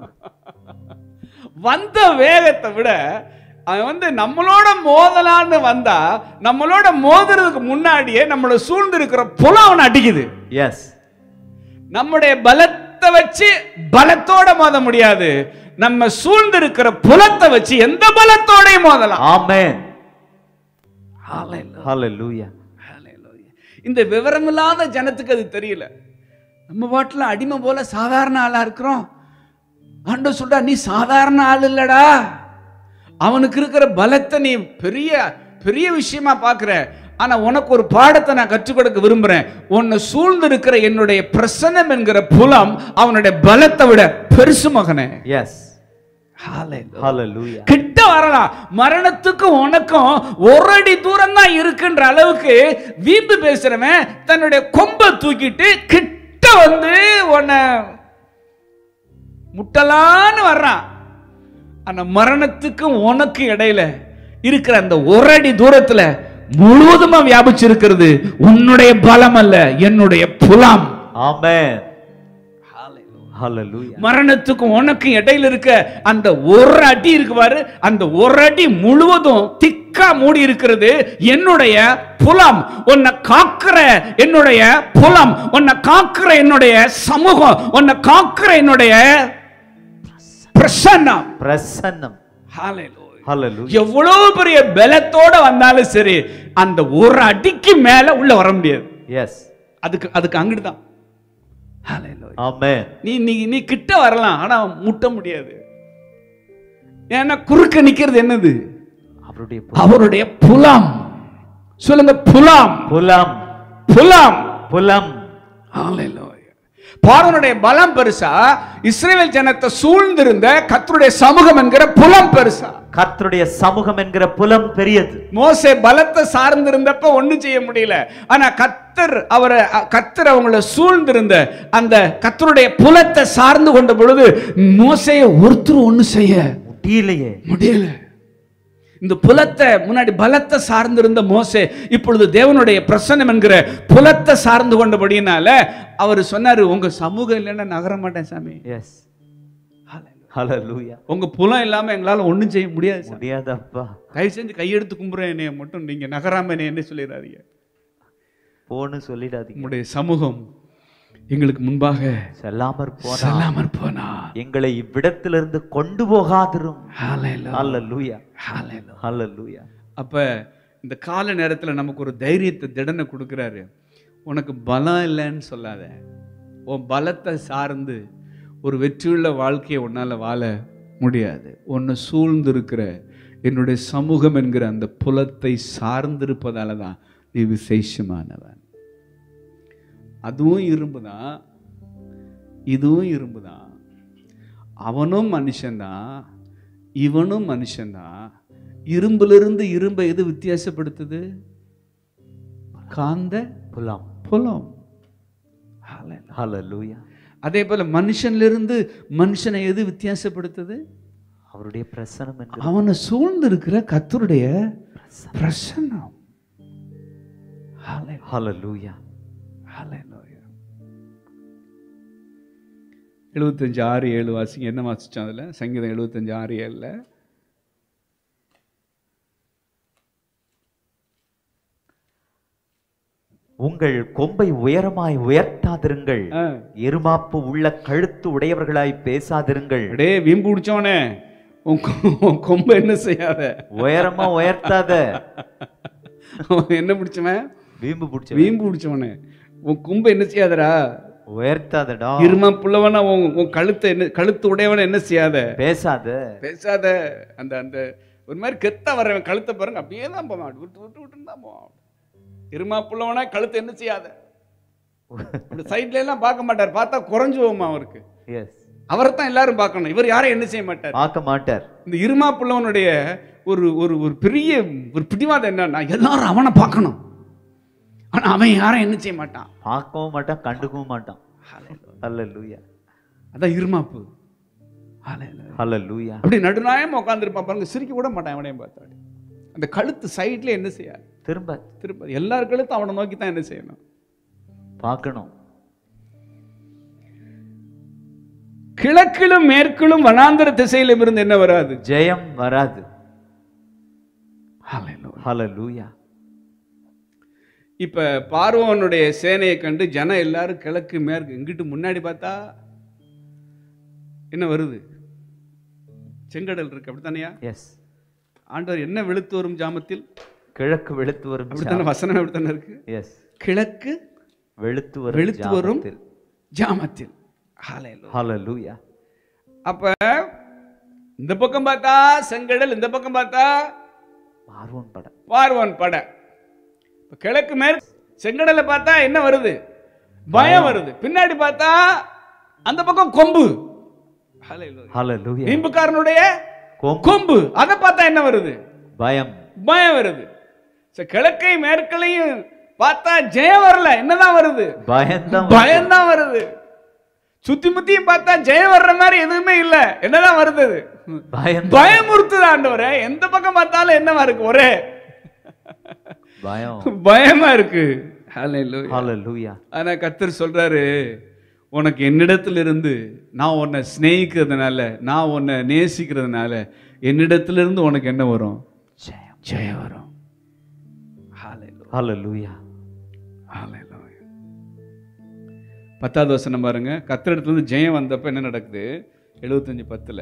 வந்த வேகத்தை விட அவன் வந்து நம்மளோட மோதலான்னு வந்தா நம்மளோட மோதுறதுக்கு முன்னாடியே நம்மளை சூழ்ந்து இருக்கிற புலம் அவனை அடிக்குது எஸ் நம்முடைய பலத்தை வச்சு பலத்தோட மோத முடியாது நம்ம சூழ்ந்து இருக்கிற புலத்தை வச்சு எந்த பலத்தோடையும் மோதலாம் ஆமென் ஹalleluya இந்த விவரமில்லாத ஜனத்துக்கு அது தெரியல நம்ம பாட்டுல அடிமை போல சாதாரண ஆளா இருக்கிறோம் ஆண்டவர் சொல்றா நீ சாதாரண ஆள் இல்லடா அவனுக்கு இருக்கிற பலத்தை நீ பெரிய பெரிய விஷயமா பார்க்கிற ஆனா உனக்கு ஒரு பாடத்தை நான் கற்றுக் கொடுக்க விரும்புறேன் உன்னை சூழ்ந்து இருக்கிற என்னுடைய பிரசன்னம் என்கிற புலம் அவனுடைய பலத்தை விட பெருசு மகனே எஸ் ஹalleluya கிட்ட வரலாம் மரணத்துக்கும் உனக்கும் ஒரு அடி தூரம் தான் இருக்குன்ற அளவுக்கு வீம்பு பேசுறவன் தன்னுடைய கொம்பை தூக்கிட்டு கிட்ட வந்து உன்னை முட்டலான்னு வர்றான் ஆனா மரணத்துக்கும் உனக்கு இடையில இருக்கிற அந்த ஒரு அடி தூரத்துல முழுவதுமா வியாபிச்சிருக்கிறது உன்னுடைய பலம் அல்ல என்னுடைய புலம் ஆமென் Hallelujah. மரணத்துக்கும் உனக்கும் இடையில இருக்க அந்த ஒரு அடி இருக்கு பாரு அந்த ஒரு அடி முழுவதும் திக்கா மூடி இருக்கிறது என்னுடைய புலம் உன்னை காக்கிற என்னுடைய புலம் உன்னை காக்கிற என்னுடைய சமூகம் உன்னை காக்கிற என்னுடைய பிரசன்னம் பிரசன்னம் Hallelujah. Hallelujah. எவ்வளவு பெரிய பலத்தோட வந்தாலும் சரி அந்த ஒரு அடிக்கு மேல உள்ள வர முடியாது Yes. அதுக்கு அதுக்கு அங்கிட்டு தான் Hallelujah. Amen. நீ நீ நீ கிட்ட வரலாம் ஆனா முட்ட முடியாது ஏன்னா குறுக்க நிக்கிறது என்னது அவருடைய அவருடைய புலம் சொல்லுங்க புலம் புலம் புலம் புலம் Hallelujah. பார்வனுடைய பலம் பெருசா இஸ்ரேல் ஜனத்தை சூழ்ந்திருந்த கர்த்தருடைய சமூகம் என்கிற புலம் பெருசா கர்த்தருடைய சமூகம் என்கிற புலம் பெரியது மோசே பலத்தை சார்ந்திருந்தப்ப ஒண்ணும் செய்ய முடியல ஆனா கத்தர் அவரை அ- கத்தர் அவங்கள சூழ்ந்திருந்த அந்த கத்தருடைய புலத்தை சார்ந்து கொண்ட பொழுது மோசைய ஒருத்தர் ஒண்ணு செய்ய முடியலையே முடியல இந்த புலத்தை முன்னாடி பலத்தை சார்ந்திருந்த மோசே இப்பொழுது தேவனுடைய பிரசன்னம் என்கிற புலத்தை சார்ந்து கொண்டபடியினால அவர் சொன்னாரு உங்க சமூகம் இல்லைன்னா நகர மாட்டேன் சாமி எஸ் ஹalleluya உங்க புலம் இல்லாம எங்களால ஒண்ணும் செய்ய முடியாது சாமி. முடியாதப்பா தயவு செஞ்சு கையெடுத்து கும்புறேன் என்னைய மட்டும் நீங்க நகராம என்னை என்ன சொல்லிடாதீங்க போன்னு சொல்லிடாதீங்க உம்முடைய சமூகம் எங்களுக்கு முன்பாக செல்லாமற் போனா செல்லாமற் போனா எங்களை இவ்விடத்திலிருந்து கொண்டு போகாதிரும் Hallelujah. ஹalleluya Hallelujah. ஹalleluya அப்ப இந்த கால நேரத்துல நமக்கு ஒரு தைரியத்தை திடனை கொடுக்குறாரு உனக்கு பலம் இல்லைன்னு சொல்லாத உன் பலத்தை சார்ந்து ஒரு வெற்றியுள்ள வாழ்க்கையை உன்னால வாழ முடியாது உன்னை சூழ்ந்து இருக்கிற என்னுடைய சமூகம் என்கிற அந்த புலத்தை சார்ந்திருப்பதால தான் நீ விசேஷமானவன் அதுவும் இரும்பு தான் இதுவும் இரும்பு தான் அவனும் மனுஷன்தான் இவனும் மனுஷன்தான் இரும்பிலிருந்து இரும்பை எது வித்தியாசப்படுத்துது காந்த புலம் புலம் ஹalleluya அதே போல மனுஷன்ல இருந்து மனுஷனை எது வித்தியாசப்படுத்துது அவருடைய பிரசனம் என்கிற அவனை சூழ்ந்து இருக்கிற கத்தருடைய பிரசன்னம் Hallelujah. ஹalleluya Hallelujah. எழுபத்தஞ்சு ஆறு ஏழு வாசிங்க என்ன வாசிச்சோம் அதுல சங்கீதம் எழுபத்தஞ்சு ஆறு ஏழுல உங்கள் கொம்பை உயரமாய் உயர்த்தாதிருங்கள் ஆ. எருமாப்பு உள்ள கழுத்து உடையவர்களாய் பேசாதிருங்கள் அடே வீம்பு பிடிச்சவனே உன் கொ- உன் கொம்பை என்ன செய்யாத உயரமா உயர்த்தாத அவன் என்ன பிடிச்சவன் வீம்பு பிடிச்ச வீம்பு பிடிச்சவனே உன் கொம்பை என்ன செய்யாதடா உயர்த்தாதடா இருமா புள்ளவனா உன் உன் கழுத்தை என்ன கழுத்து உடையவனை என்ன செய்யாத பேசாத பேசாத அந்த அந்த ஒரு மாதிரி கெத்தா வர்றவன் கழுத்தை பாருங்க அப்படியே தான் போவான் விட்டு விட்டு விட்டுன்னு தான் போவான் இருமா புள்ளவனா கழுத்தை என்ன செய்யாத இப்படி சைட்ல எல்லாம் பார்க்க மாட்டார் பார்த்தா குறைஞ்சு போகுமா அவருக்கு எஸ் அவரை தான் எல்லாரும் பார்க்கணும் இவர் யாரையும் என்ன செய்ய மாட்டார் பார்க்க மாட்டார் இந்த இருமா புள்ளவனுடைய ஒரு ஒரு ஒரு பெரிய ஒரு பிடிவாதம் என்னன்னா எல்லாரும் அவனை பார்க்கணும் ஆனா அவன் யாரையும் என்ன செய்ய மாட்டான் பார்க்கவும் மாட்டான் கண்டுக்கவும் மாட்டான் ஹalleluya அதான் இருமாப்பு ஹalleluya அப்படி நடுநாயமா உட்காந்துருப்பான் பாருங்க சிரிக்க கூட மாட்டான் அவனையும் பார்த்தாடி அந்த கழுத்து சைட்ல என்ன செய்யாது திரும்ப திரும்ப எல்லார் கழுத்தும் அவனை நோக்கி தான் என்ன செய்யணும் பார்க்கணும் கிழக்கிலும் மேற்கிலும் வனாந்தர திசையிலும் இருந்து என்ன வராது ஜெயம் வராது ஹalleluya இப்ப பார்வோனுடைய சேனையை கண்டு ஜனம் எல்லாரும் கிழக்கு மேற்கு இங்கிட்டு முன்னாடி பார்த்தா என்ன வருது செங்கடல் இருக்கு அப்படித்தானையா எஸ் ஆண்டவர் என்ன வெளுத்து வரும் ஜாமத்தில் கிழக்கு வெளுத்து வரும் அப்படித்தானே வசனம் அப்படித்தானே இருக்கு எஸ் கிழக்கு வெளுத்து வரும் வெளுத்து வரும் ஜாமத்தில். ஜாமத்தில் ஹalleluya. ஹalleluya அப்ப இந்த பக்கம் பார்த்தா செங்கடல் இந்த பக்கம் பார்த்தா பார்வோன் படம் பார்வன் படை இப்ப கிழக்கு மேற்கு செங்கடலை பார்த்தா என்ன வருது பயம் வருது பின்னாடி பார்த்தா அந்த பக்கம் கொம்பு ஹalleluya. ஹalleluya வீம்புக்காரனுடைய கொம்பு கொம்பு அதை பார்த்தா என்ன வருது பயம் பயம் வருது சரி, கிழக்கை மேற்களையும் பார்த்தா ஜெயம் வரல என்னதான் வருது பயம்தான் பயம்தான் வருது சுத்தி முத்தியும் பார்த்தா ஜெயம் வர்ற மாதிரி எதுவுமே இல்ல என்னதான் வருது அது? பயம் பயமுறுத்துது ஆண்டவரே எந்த பக்கம் பார்த்தாலும் என்னவா இருக்கு ஒரே பயம் பயமா இருக்கு Hallelujah. ஹalleluya ஆனா கத்தர் சொல்றாரு உனக்கு என்னிடத்திலிருந்து நான் உன்னை சிநேகிக்கிறதுனால நான் உன்னை நேசிக்கிறதுனால என்னிடத்திலிருந்து உனக்கு என்ன வரும் ஜெயம் ஜெயம் வரும் Hallelujah. ஹalleluya Hallelujah. பத்தாவது வசனம் பாருங்க கத்திரிடத்துலேருந்து ஜெயம் வந்தப்ப என்ன நடக்குது எழுபத்தஞ்சு பத்துல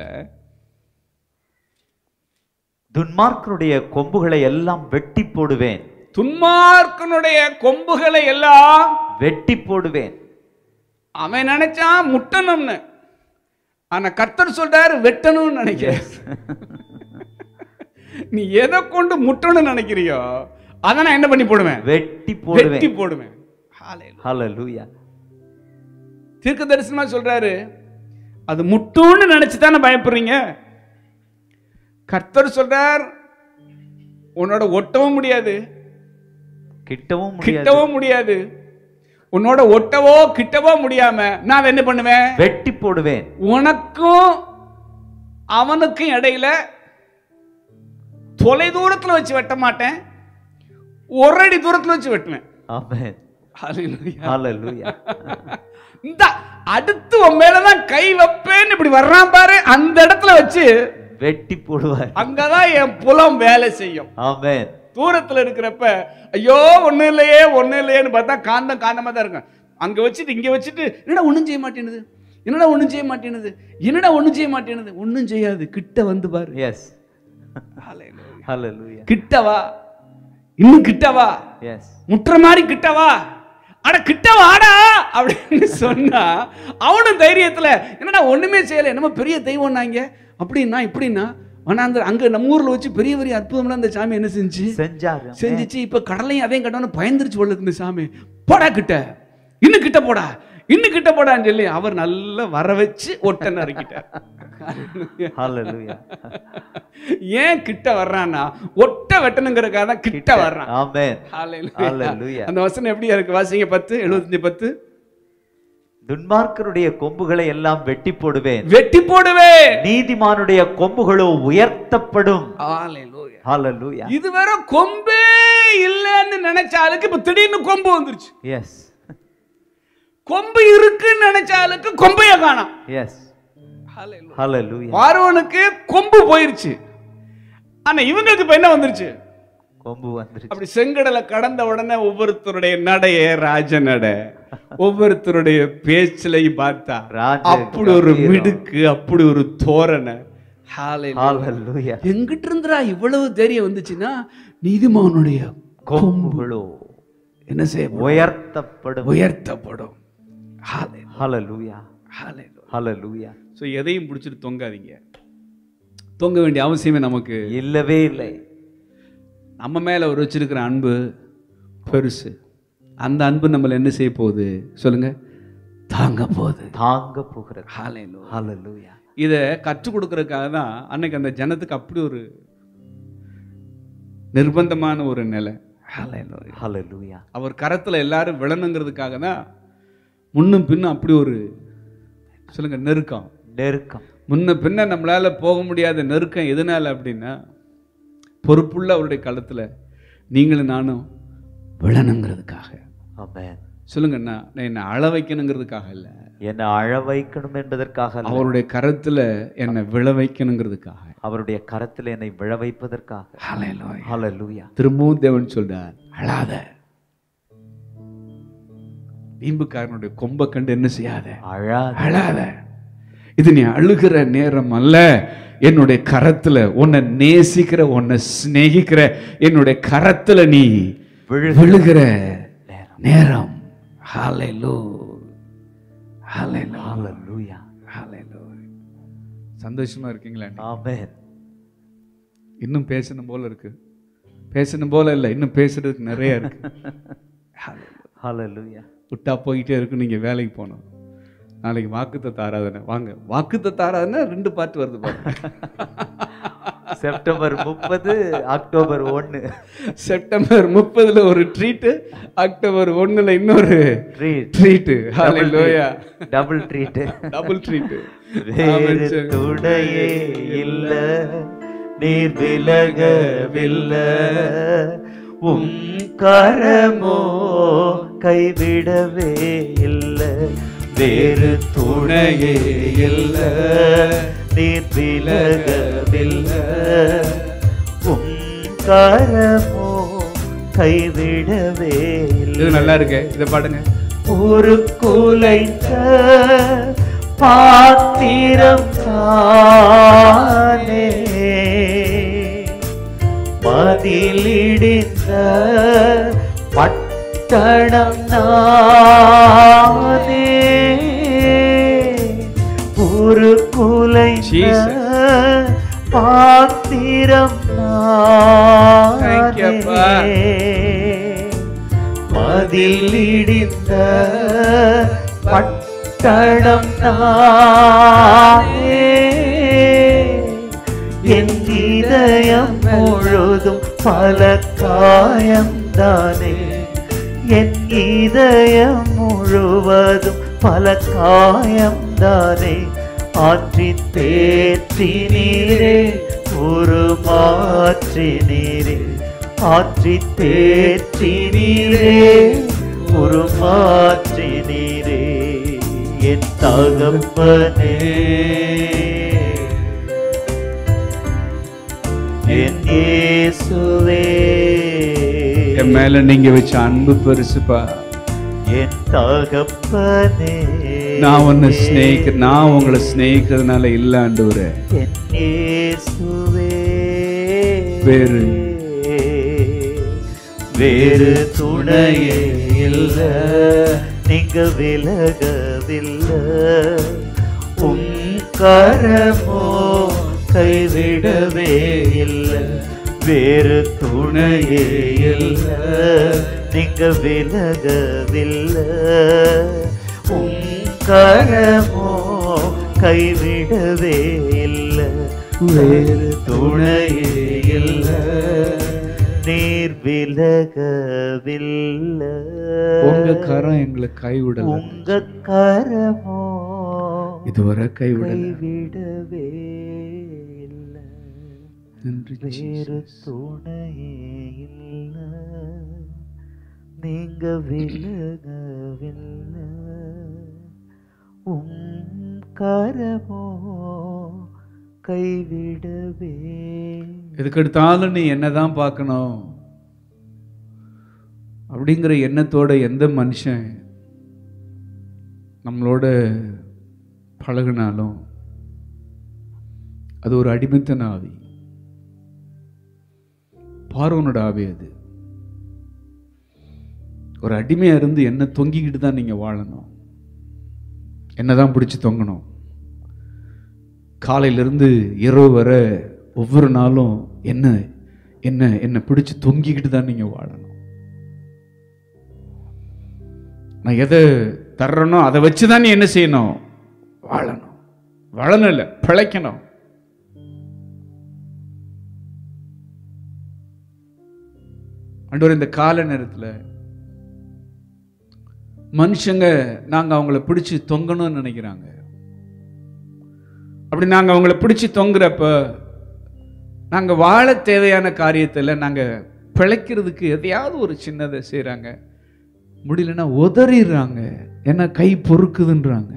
துன்மார்க்கருடைய கொம்புகளை எல்லாம் வெட்டி போடுவேன் துன்மார்க்கனுடைய கொம்புகளை எல்லாம் வெட்டி போடுவேன் அவன் நினைச்சான் முட்டணும்னு ஆனா கர்த்தர் சொல்றாரு வெட்டணும்னு நினைக்கிற நீ எதை கொண்டு முட்டணும்னு நினைக்கிறியோ அதை நான் என்ன பண்ணி போடுவேன் வெட்டி போடுவேன் வெட்டி போடுவேன் Hallelujah. ஹalleluya தீர்க்க தரிசனமா சொல்றாரு அது முட்டும்னு நினைச்சு தானே பயப்படுறீங்க கர்த்தர் சொல்றார் உன்னோட ஒட்டவும் முடியாது கிட்டவும் முடியாது கிட்டவும் முடியாது உன்னோட ஒட்டவோ கிட்டவோ முடியாம நான் அதை என்ன பண்ணுவேன் வெட்டி போடுவேன் உனக்கும் அவனுக்கும் இடையில தொலை தூரத்துல வச்சு வெட்ட மாட்டேன் ஒரு அடி தூரத்துல வச்சு வெட்டுவேன் ஆமென் Hallelujah. ஹalleluya இந்த அடுத்து உன் மேலதான் கை வைப்பேன்னு இப்படி வர்றான் பாரு அந்த இடத்துல வச்சு வெட்டி போடுவார் அங்கதான் என் புலம் வேலை செய்யும் ஆமென் தூரத்துல இருக்கிறப்ப ஐயோ ஒண்ணு இல்லையே ஒண்ணு இல்லையேன்னு பார்த்தா காந்தம் காந்தமா தான் இருக்கும் அங்க வச்சுட்டு இங்க வச்சுட்டு என்னடா ஒண்ணும் செய்ய மாட்டேனுது என்னடா ஒண்ணும் செய்ய மாட்டேனுது என்னடா ஒண்ணும் செய்ய மாட்டேனுது ஒண்ணும் செய்யாது கிட்ட வந்து பாரு எஸ் ஹalleluya கிட்ட வா இன்னும் கிட்ட வா எஸ் முட்டுற மாதிரி கிட்ட வா அட கிட்ட வாடா அப்படின்னு சொன்னா அவனும் தைரியத்துல என்னடா ஒண்ணுமே செய்யல என்னமோ பெரிய தெய்வம்னாங்க அப்படின்னா இப்படின்னா ஆனா அந்த அங்க நம்ம ஊர்ல வச்சு பெரிய பெரிய அற்புதம்லாம் அந்த சாமி என்ன செஞ்சு செஞ்சாரு செஞ்சுச்சு இப்ப கடலையும் அதையும் கட்டணும் பயந்துருச்சு போல இருக்கு இந்த சாமி போடா கிட்ட இன்னும் கிட்ட போடா இன்னும் கிட்ட போடான்னு சொல்லி அவர் நல்லா வர வச்சு ஒட்ட நறுக்கிட்டார் ஹalleluya ஏன் கிட்ட வர்றான்னா ஒட்ட வெட்டணுங்கிறதுக்காக தான் கிட்ட வர்றான் ஆமென் Hallelujah. Hallelujah. அந்த வசனம் எப்படியா இருக்கு வாசிங்க பத்து எழுபத்தஞ்சு பத்து துன்மார்க்கருடைய கொம்புகளை எல்லாம் வெட்டி போடுவேன் வெட்டி போடுவே நீதிமானுடைய கொம்புகளோ உயர்த்தப்படும் ஹalleluya இது வேற கொம்பே இல்லைன்னு நினைச்ச ஆளுக்கு இப்ப திடீர்னு கொம்பு வந்துருச்சு எஸ் கொம்பு இருக்குன்னு நினைச்ச ஆளுக்கு கொம்பைய காணோம் எஸ் ஹalleluya பார்வனுக்கு கொம்பு போயிருச்சு ஆனா இவங்களுக்கு இப்ப என்ன வந்துருச்சு கொம்பு வந்துருச்சு அப்படி செங்கடலை கடந்த உடனே ஒவ்வொருத்தருடைய நடைய ராஜ நட ஒவ்வொருத்தருடைய பேச்சிலையும் பார்த்தா ராஜ அப்படி ஒரு கம்பீரம். மிடுக்கு அப்படி ஒரு தோரணை Hallelujah. ஹalleluya எங்கிட்ட இருந்துடா இவ்வளவு தைரியம் வந்துச்சுன்னா நீதிமானுடைய கொம்புகளோ என்ன செய்ய உயர்த்தப்படும் உயர்த்தப்படும் Hallelujah. ஹalleluya Hallelujah. ஹalleluya ஸோ எதையும் பிடிச்சிட்டு தொங்காதீங்க தொங்க வேண்டிய அவசியமே நமக்கு இல்லவே இல்லை நம்ம மேல ஒரு வச்சிருக்கிற அன்பு பெருசு அந்த அன்பு நம்மளை என்ன செய்ய போகுது சொல்லுங்க தாங்க போகுது தாங்க போகிறது Hallelujah. ஹalleluya இதை கற்றுக் கொடுக்கறதுக்காக தான் அன்னைக்கு அந்த ஜனத்துக்கு அப்படி ஒரு நிர்பந்தமான ஒரு நிலை Hallelujah. ஹalleluya அவர் கரத்துல எல்லாரும் விழணுங்கிறதுக்காக தான் முன்னும் பின்னும் அப்படி ஒரு சொல்லுங்க நெருக்கம் நெருக்கம் முன்ன பின்ன நம்மளால போக முடியாத நெருக்கம் எதனால அப்படின்னா பொறுப்புள்ள அவருடைய களத்துல நீங்களும் நானும் விழணுங்கிறதுக்காக ஆமென் சொல்லுங்க நான் நான் என்னை அழ வைக்கணுங்கிறதுக்காக இல்லை என்னை அழ வைக்கணும் என்பதற்காக அல்ல. அவருடைய கரத்துல என்னை விழ வைக்கணுங்கிறதுக்காக அவருடைய கரத்தில் என்னை விழ வைப்பதற்காக Hallelujah. ஹalleluya திரும்பவும் தேவன் சொல்றார் அழாத வீம்புக்காரனுடைய கொம்பை கண்டு என்ன செய்யாத அழாத அழாத இது நீ அழுகிற நேரம் அல்ல என்னுடைய கரத்துல உன்னை நேசிக்கிற உன்னை சிநேகிக்கிற என்னுடைய கரத்துல நீ விழு விழுகிற நேரம் நேரம் Hallelujah. Hallelujah. ஹalleluya Hallelujah. சந்தோஷமா இருக்கீங்களா ஆமென் இன்னும் பேசணும் போல இருக்கு பேசணும் போல இல்லை இன்னும் பேசுறதுக்கு நிறைய இருக்கு Hallelujah. ஹalleluya விட்டா போயிட்டே இருக்கு நீங்க வேலைக்கு போகணும் நாளைக்கு வாக்குத்த தாராதனை வாங்க வாக்குத்த தாராதனை ரெண்டு பாட்டு வருது பாருங்க செப்டம்பர் முப்பது அக்டோபர் ஒன்னு செப்டம்பர் முப்பதுல ஒரு ட்ரீட்டு அக்டோபர் ஒண்ணுல இன்னொரு treat treat hallelujah double treat double treat வேறு துணையே இல்ல நீர் விலகவில்லை உம் கரமோ கைவிடவே இல்லை வேறு துணையே இல்ல நீர் விலகவில்லை உம் கரமோ கைவிடவே இது இல்லை நல்லா இருக்கு இதை பாடுங்க ஒரு குலைத்த பாத்திரம் தானே மதிலிடிந்த பட்டணம் நானே ஒரு குலைத்த Jesus. பாத்திரம் Thank you, அப்பா. நானே மதில் இடிந்த பட்டணம் நானே என் இதயம் முழுதும் பல காயம்தானே என் இதயம் முழுவதும் பல காயம்தானே ஆற்றி தேற்றி நீரே ஒரு மாற்றி நீரே ஆற்றி தேற்றி நீரே ஒரு மாற்றி நீரே என் தகப்பனே என் இயேசுவே என் மேல நீங்க வச்ச அன்பு பெருசுப்பா என் தகப்பனே நான் உன்னை ஸ்நேகிக்க நான் உங்களை ஸ்நேகிக்கிறதுனால இல்ல ஆண்டவரே என் இயேசுவே வேறு. வேறு துணையே இல்ல நீங்க விலகவில்லை உம் கரமோ கைவிடவே இல்லை வேறு துணையே இல்ல நீங்க விலகவில்லை உம் கரமோ கைவிடவே இல்லை வேறு துணையே இல்லை நீர் விலகவில்லை உங்க கரம் எங்களை கைவிடல உங்க கரமோ இதுவரை கைவிடல கைவிடவே இல்லை நன்றி வேறு துணையே இல்லை நீங்க விலகவில்லை உம் கரமோ கைவிடவே எதுக்கெடுத்தாலும் நீ என்னதான் பார்க்கணும் அப்படிங்கிற எண்ணத்தோட எந்த மனுஷன் நம்மளோட பழகுனாலும் அது ஒரு அடிமைத்தன ஆவி பார்வனோட ஆவி அது ஒரு அடிமையா இருந்து என்ன தொங்கிக்கிட்டு தான் நீங்க வாழணும் என்னதான் பிடிச்சி தொங்கணும் காலையிலிருந்து இரவு வரை ஒவ்வொரு நாளும் என்ன என்ன என்னை பிடிச்சு தொங்கிக்கிட்டு தான் நீங்க வாழணும் நான் எதை தர்றனோ அதை வச்சு தான் நீ என்ன செய்யணும் வாழணும் வாழணும் இல்லை பிழைக்கணும் ஆண்டவர் இந்த கால நேரத்துல மனுஷங்க நாங்க அவங்கள பிடிச்சு தொங்கணும்னு நினைக்கிறாங்க அப்படி நாங்க அவங்கள பிடிச்சு தொங்குறப்ப நாங்க வாழ தேவையான காரியத்துல நாங்க பிழைக்கிறதுக்கு எதையாவது ஒரு சின்னதை செய்றாங்க முடியலன்னா உதறிடுறாங்க ஏன்னா கை பொறுக்குதுன்றாங்க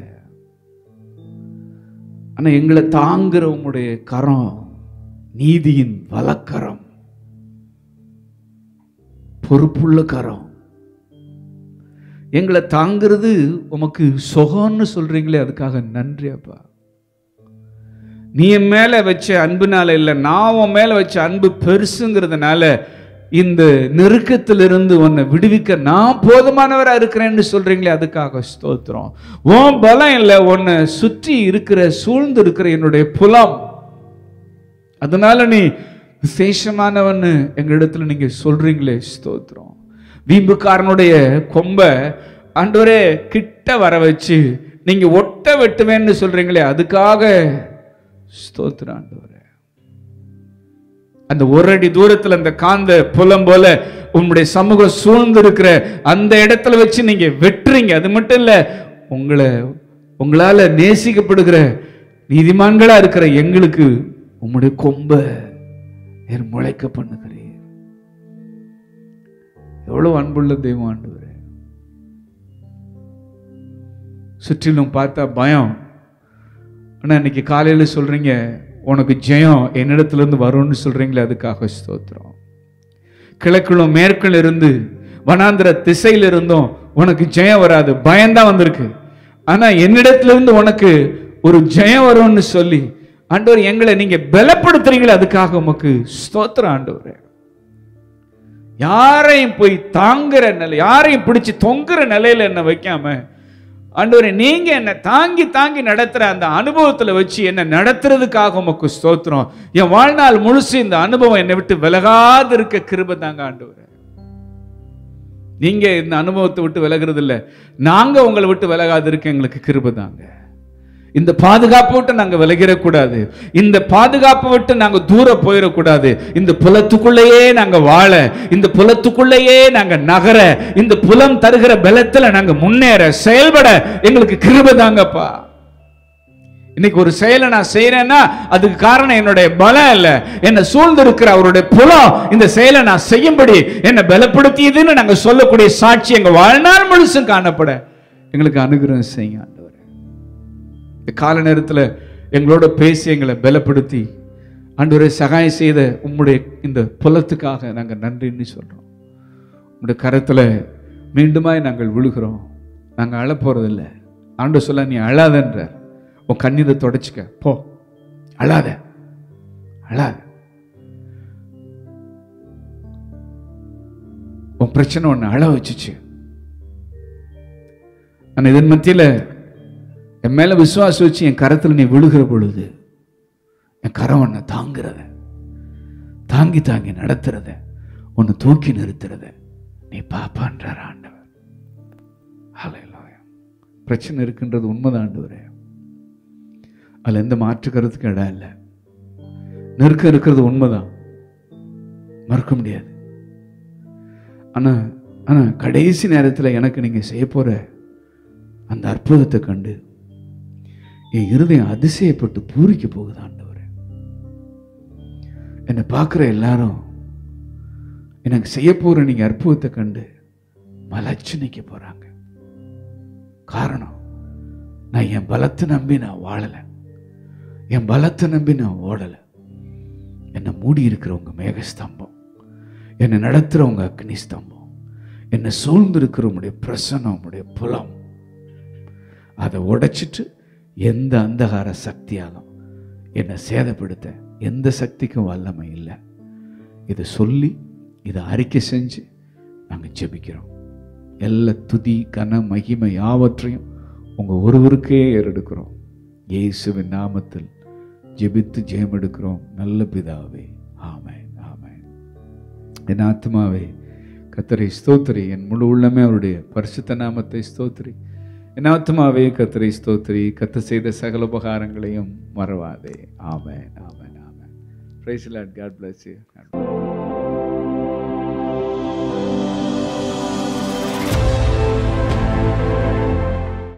ஆனா எங்களை தாங்குற உங்களுடைய கரம் நீதியின் வலக்கரம் பொறுப்புள்ள கரம் எங்களை தாங்கிறது உமக்கு சுகம்னு சொல்றீங்களே அதுக்காக நன்றி அப்பா நீ என் மேல வச்ச அன்புனால இல்லை நான் உன் மேல வச்ச அன்பு பெருசுங்கிறதுனால இந்த நெருக்கத்திலிருந்து உன்னை விடுவிக்க நான் போதுமானவரா இருக்கிறேன்னு சொல்றீங்களே அதுக்காக ஸ்தோத்திரம் உன் பலம் இல்லை உன்னை சுற்றி இருக்கிற சூழ்ந்து இருக்கிற என்னுடைய புலம் அதனால நீ விசேஷமானவன்னு எங்களிடத்துல நீங்க சொல்றீங்களே ஸ்தோத்திரம் வீம்புக்காரனுடைய கொம்பை ஆண்டவரே கிட்ட வர வச்சு நீங்க ஒட்ட வெட்டுவேன்னு சொல்றீங்களே அதுக்காக ஸ்தோத்திரம் ஆண்டவரே அந்த ஒரு அடி தூரத்துல அந்த காந்த புலம் போல உங்களுடைய சமூகம் சூழ்ந்து இருக்கிற அந்த இடத்துல வச்சு நீங்க வெட்டுறீங்க அது மட்டும் இல்ல உங்களை உங்களால நேசிக்கப்படுகிற நீதிமான்களா இருக்கிற எங்களுக்கு உம்முடைய கொம்ப நீர் முளைக்க பண்ணுகிறீர் எவ்வளவு அன்புள்ள தெய்வம் ஆண்டவரே சுற்றிலும் பார்த்தா பயம் ஆனால் இன்னைக்கு காலையில் சொல்கிறீங்க உனக்கு ஜெயம் என்னிடத்துலேருந்து வரும்னு சொல்கிறீங்களே அதுக்காக ஸ்தோத்திரம் கிழக்கிலும் மேற்கில் இருந்து வனாந்திர திசையில இருந்தும் உனக்கு ஜெயம் வராது பயம்தான் வந்திருக்கு ஆனா என்னிடத்திலிருந்து உனக்கு ஒரு ஜெயம் வரும்னு சொல்லி ஆண்டவர் எங்களை நீங்க பலப்படுத்துறீங்களே அதுக்காக உமக்கு ஸ்தோத்திரம் ஆண்டவரே யாரையும் போய் தாங்குற நிலை யாரையும் பிடிச்சு தொங்குற நிலையில என்ன வைக்காம ஆண்டவரே நீங்க என்ன தாங்கி தாங்கி நடத்துற அந்த அனுபவத்துல வச்சு என்ன நடத்துறதுக்காக உமக்கு ஸ்தோத்திரம் என் வாழ்நாள் முழுசு இந்த அனுபவம் என்னை விட்டு விலகாது இருக்க கிருபை தாங்க ஆண்டவரே நீங்க இந்த அனுபவத்தை விட்டு விலகிறது இல்ல நாங்க உங்களை விட்டு விலகாது இருக்க எங்களுக்கு கிருபை தாங்க இந்த பாதுகாப்பை விட்டு நாங்க விலகிடக்கூடாது இந்த பாதுகாப்பை விட்டு நாங்க தூர போயிடக்கூடாது இந்த புலத்துக்குள்ளேயே நாங்க வாழ இந்த புலத்துக்குள்ளேயே நாங்க நகர இந்த புலம் தருகிற பலத்துல நாங்க முன்னேற செயல்பட எங்களுக்கு கிருபை தாங்கப்பா இன்னைக்கு ஒரு செயலை நான் செய்யறேன்னா அதுக்கு காரணம் என்னுடைய பலம் இல்ல என்னை சூழ்ந்து இருக்கிற அவருடைய புலம் இந்த செயலை நான் செய்யும்படி என்னை பலப்படுத்தியதுன்னு நாங்க சொல்லக்கூடிய சாட்சி எங்க வாழ்நாள் முழுசும் காணப்பட எங்களுக்கு அனுகிரகம் செய்யுங்க ஆண்டவரே இந்த கால நேரத்துல எங்களோட பேசி எங்களை பலப்படுத்தி ஆண்டவரை சகாயம் செய்த உம்முடைய இந்த புலத்துக்காக நாங்க நன்றின்னு சொல்றோம் உம்முடைய கரத்துல மீண்டுமாய் நாங்கள் விழுகிறோம் நாங்க அழ போறதில்லை ஆண்டு சொல்ல நீ அழாதன்ற உன் கண்ணீரை தொடச்சிக்க போ அழாத அழாத உன் பிரச்சனை ஒன்று அழ வச்சுச்சு ஆனால் இதன் மத்தியில் என் மேல விசுவாசம் வச்சு என் கரத்தில் நீ விழுகிற பொழுது என் கரம் உன்னை தாங்குறத தாங்கி தாங்கி நடத்துறத உன்னை தூக்கி நிறுத்துறத நீ பாப்பான்றார் ஆண்டவர் ஹalleluya. பிரச்சனை இருக்குன்றது உண்மைதான் ஆண்டவரே அதில் எந்த மாற்று கருத்துக்கும் இடம் இல்லை நெருக்கம் இருக்கிறது உண்மைதான் மறுக்க முடியாது ஆனா ஆனா கடைசி நேரத்தில் எனக்கு நீங்க செய்ய போற அந்த அற்புதத்தை கண்டு என் இருதயம் அதிசயப்பட்டு பூரிக்க போகுது ஆண்டவரே என்னை பார்க்குற எல்லாரும் எனக்கு செய்ய போற நீங்க அற்புதத்தை கண்டு மலைச்சு நிற்க போறாங்க காரணம் நான் என் பலத்தை நம்பி நான் வாழலை என் பலத்தை நம்பி நான் ஓடலை என்னை மூடி இருக்கிறவங்க மேகஸ்தம்பம் என்னை நடத்துகிறவங்க அக்னி ஸ்தம்பம் என்னை சூழ்ந்து இருக்கிறவங்களுடைய பிரசனம் உடைய புலம் அதை உடைச்சிட்டு எந்த அந்தகார சக்தியாலும் என்னை சேதப்படுத்த எந்த சக்திக்கும் வல்லமை இல்லை இதை சொல்லி இதை அறிக்கை செஞ்சு நாங்கள் ஜெபிக்கிறோம் எல்லா துதி கன மகிமை யாவற்றையும் உங்கள் ஒருவருக்கே ஏறெடுக்கிறோம் இயேசுவின் நாமத்தில் ஜெபித்து ஜெயம் எடுக்கிறோம் நல்ல பிதாவே ஆமென் ஆமென் என் ஆத்மாவே கத்தரை ஸ்தோத்திரி என் முழு உள்ளமே அவருடைய பரிசுத்த நாமத்தை ஸ்தோத்திரி என் ஆத்மாவே கத்தரை ஸ்தோத்திரி கத்த செய்த சகல உபகாரங்களையும் மறவாதே amen amen amen praise lord God bless you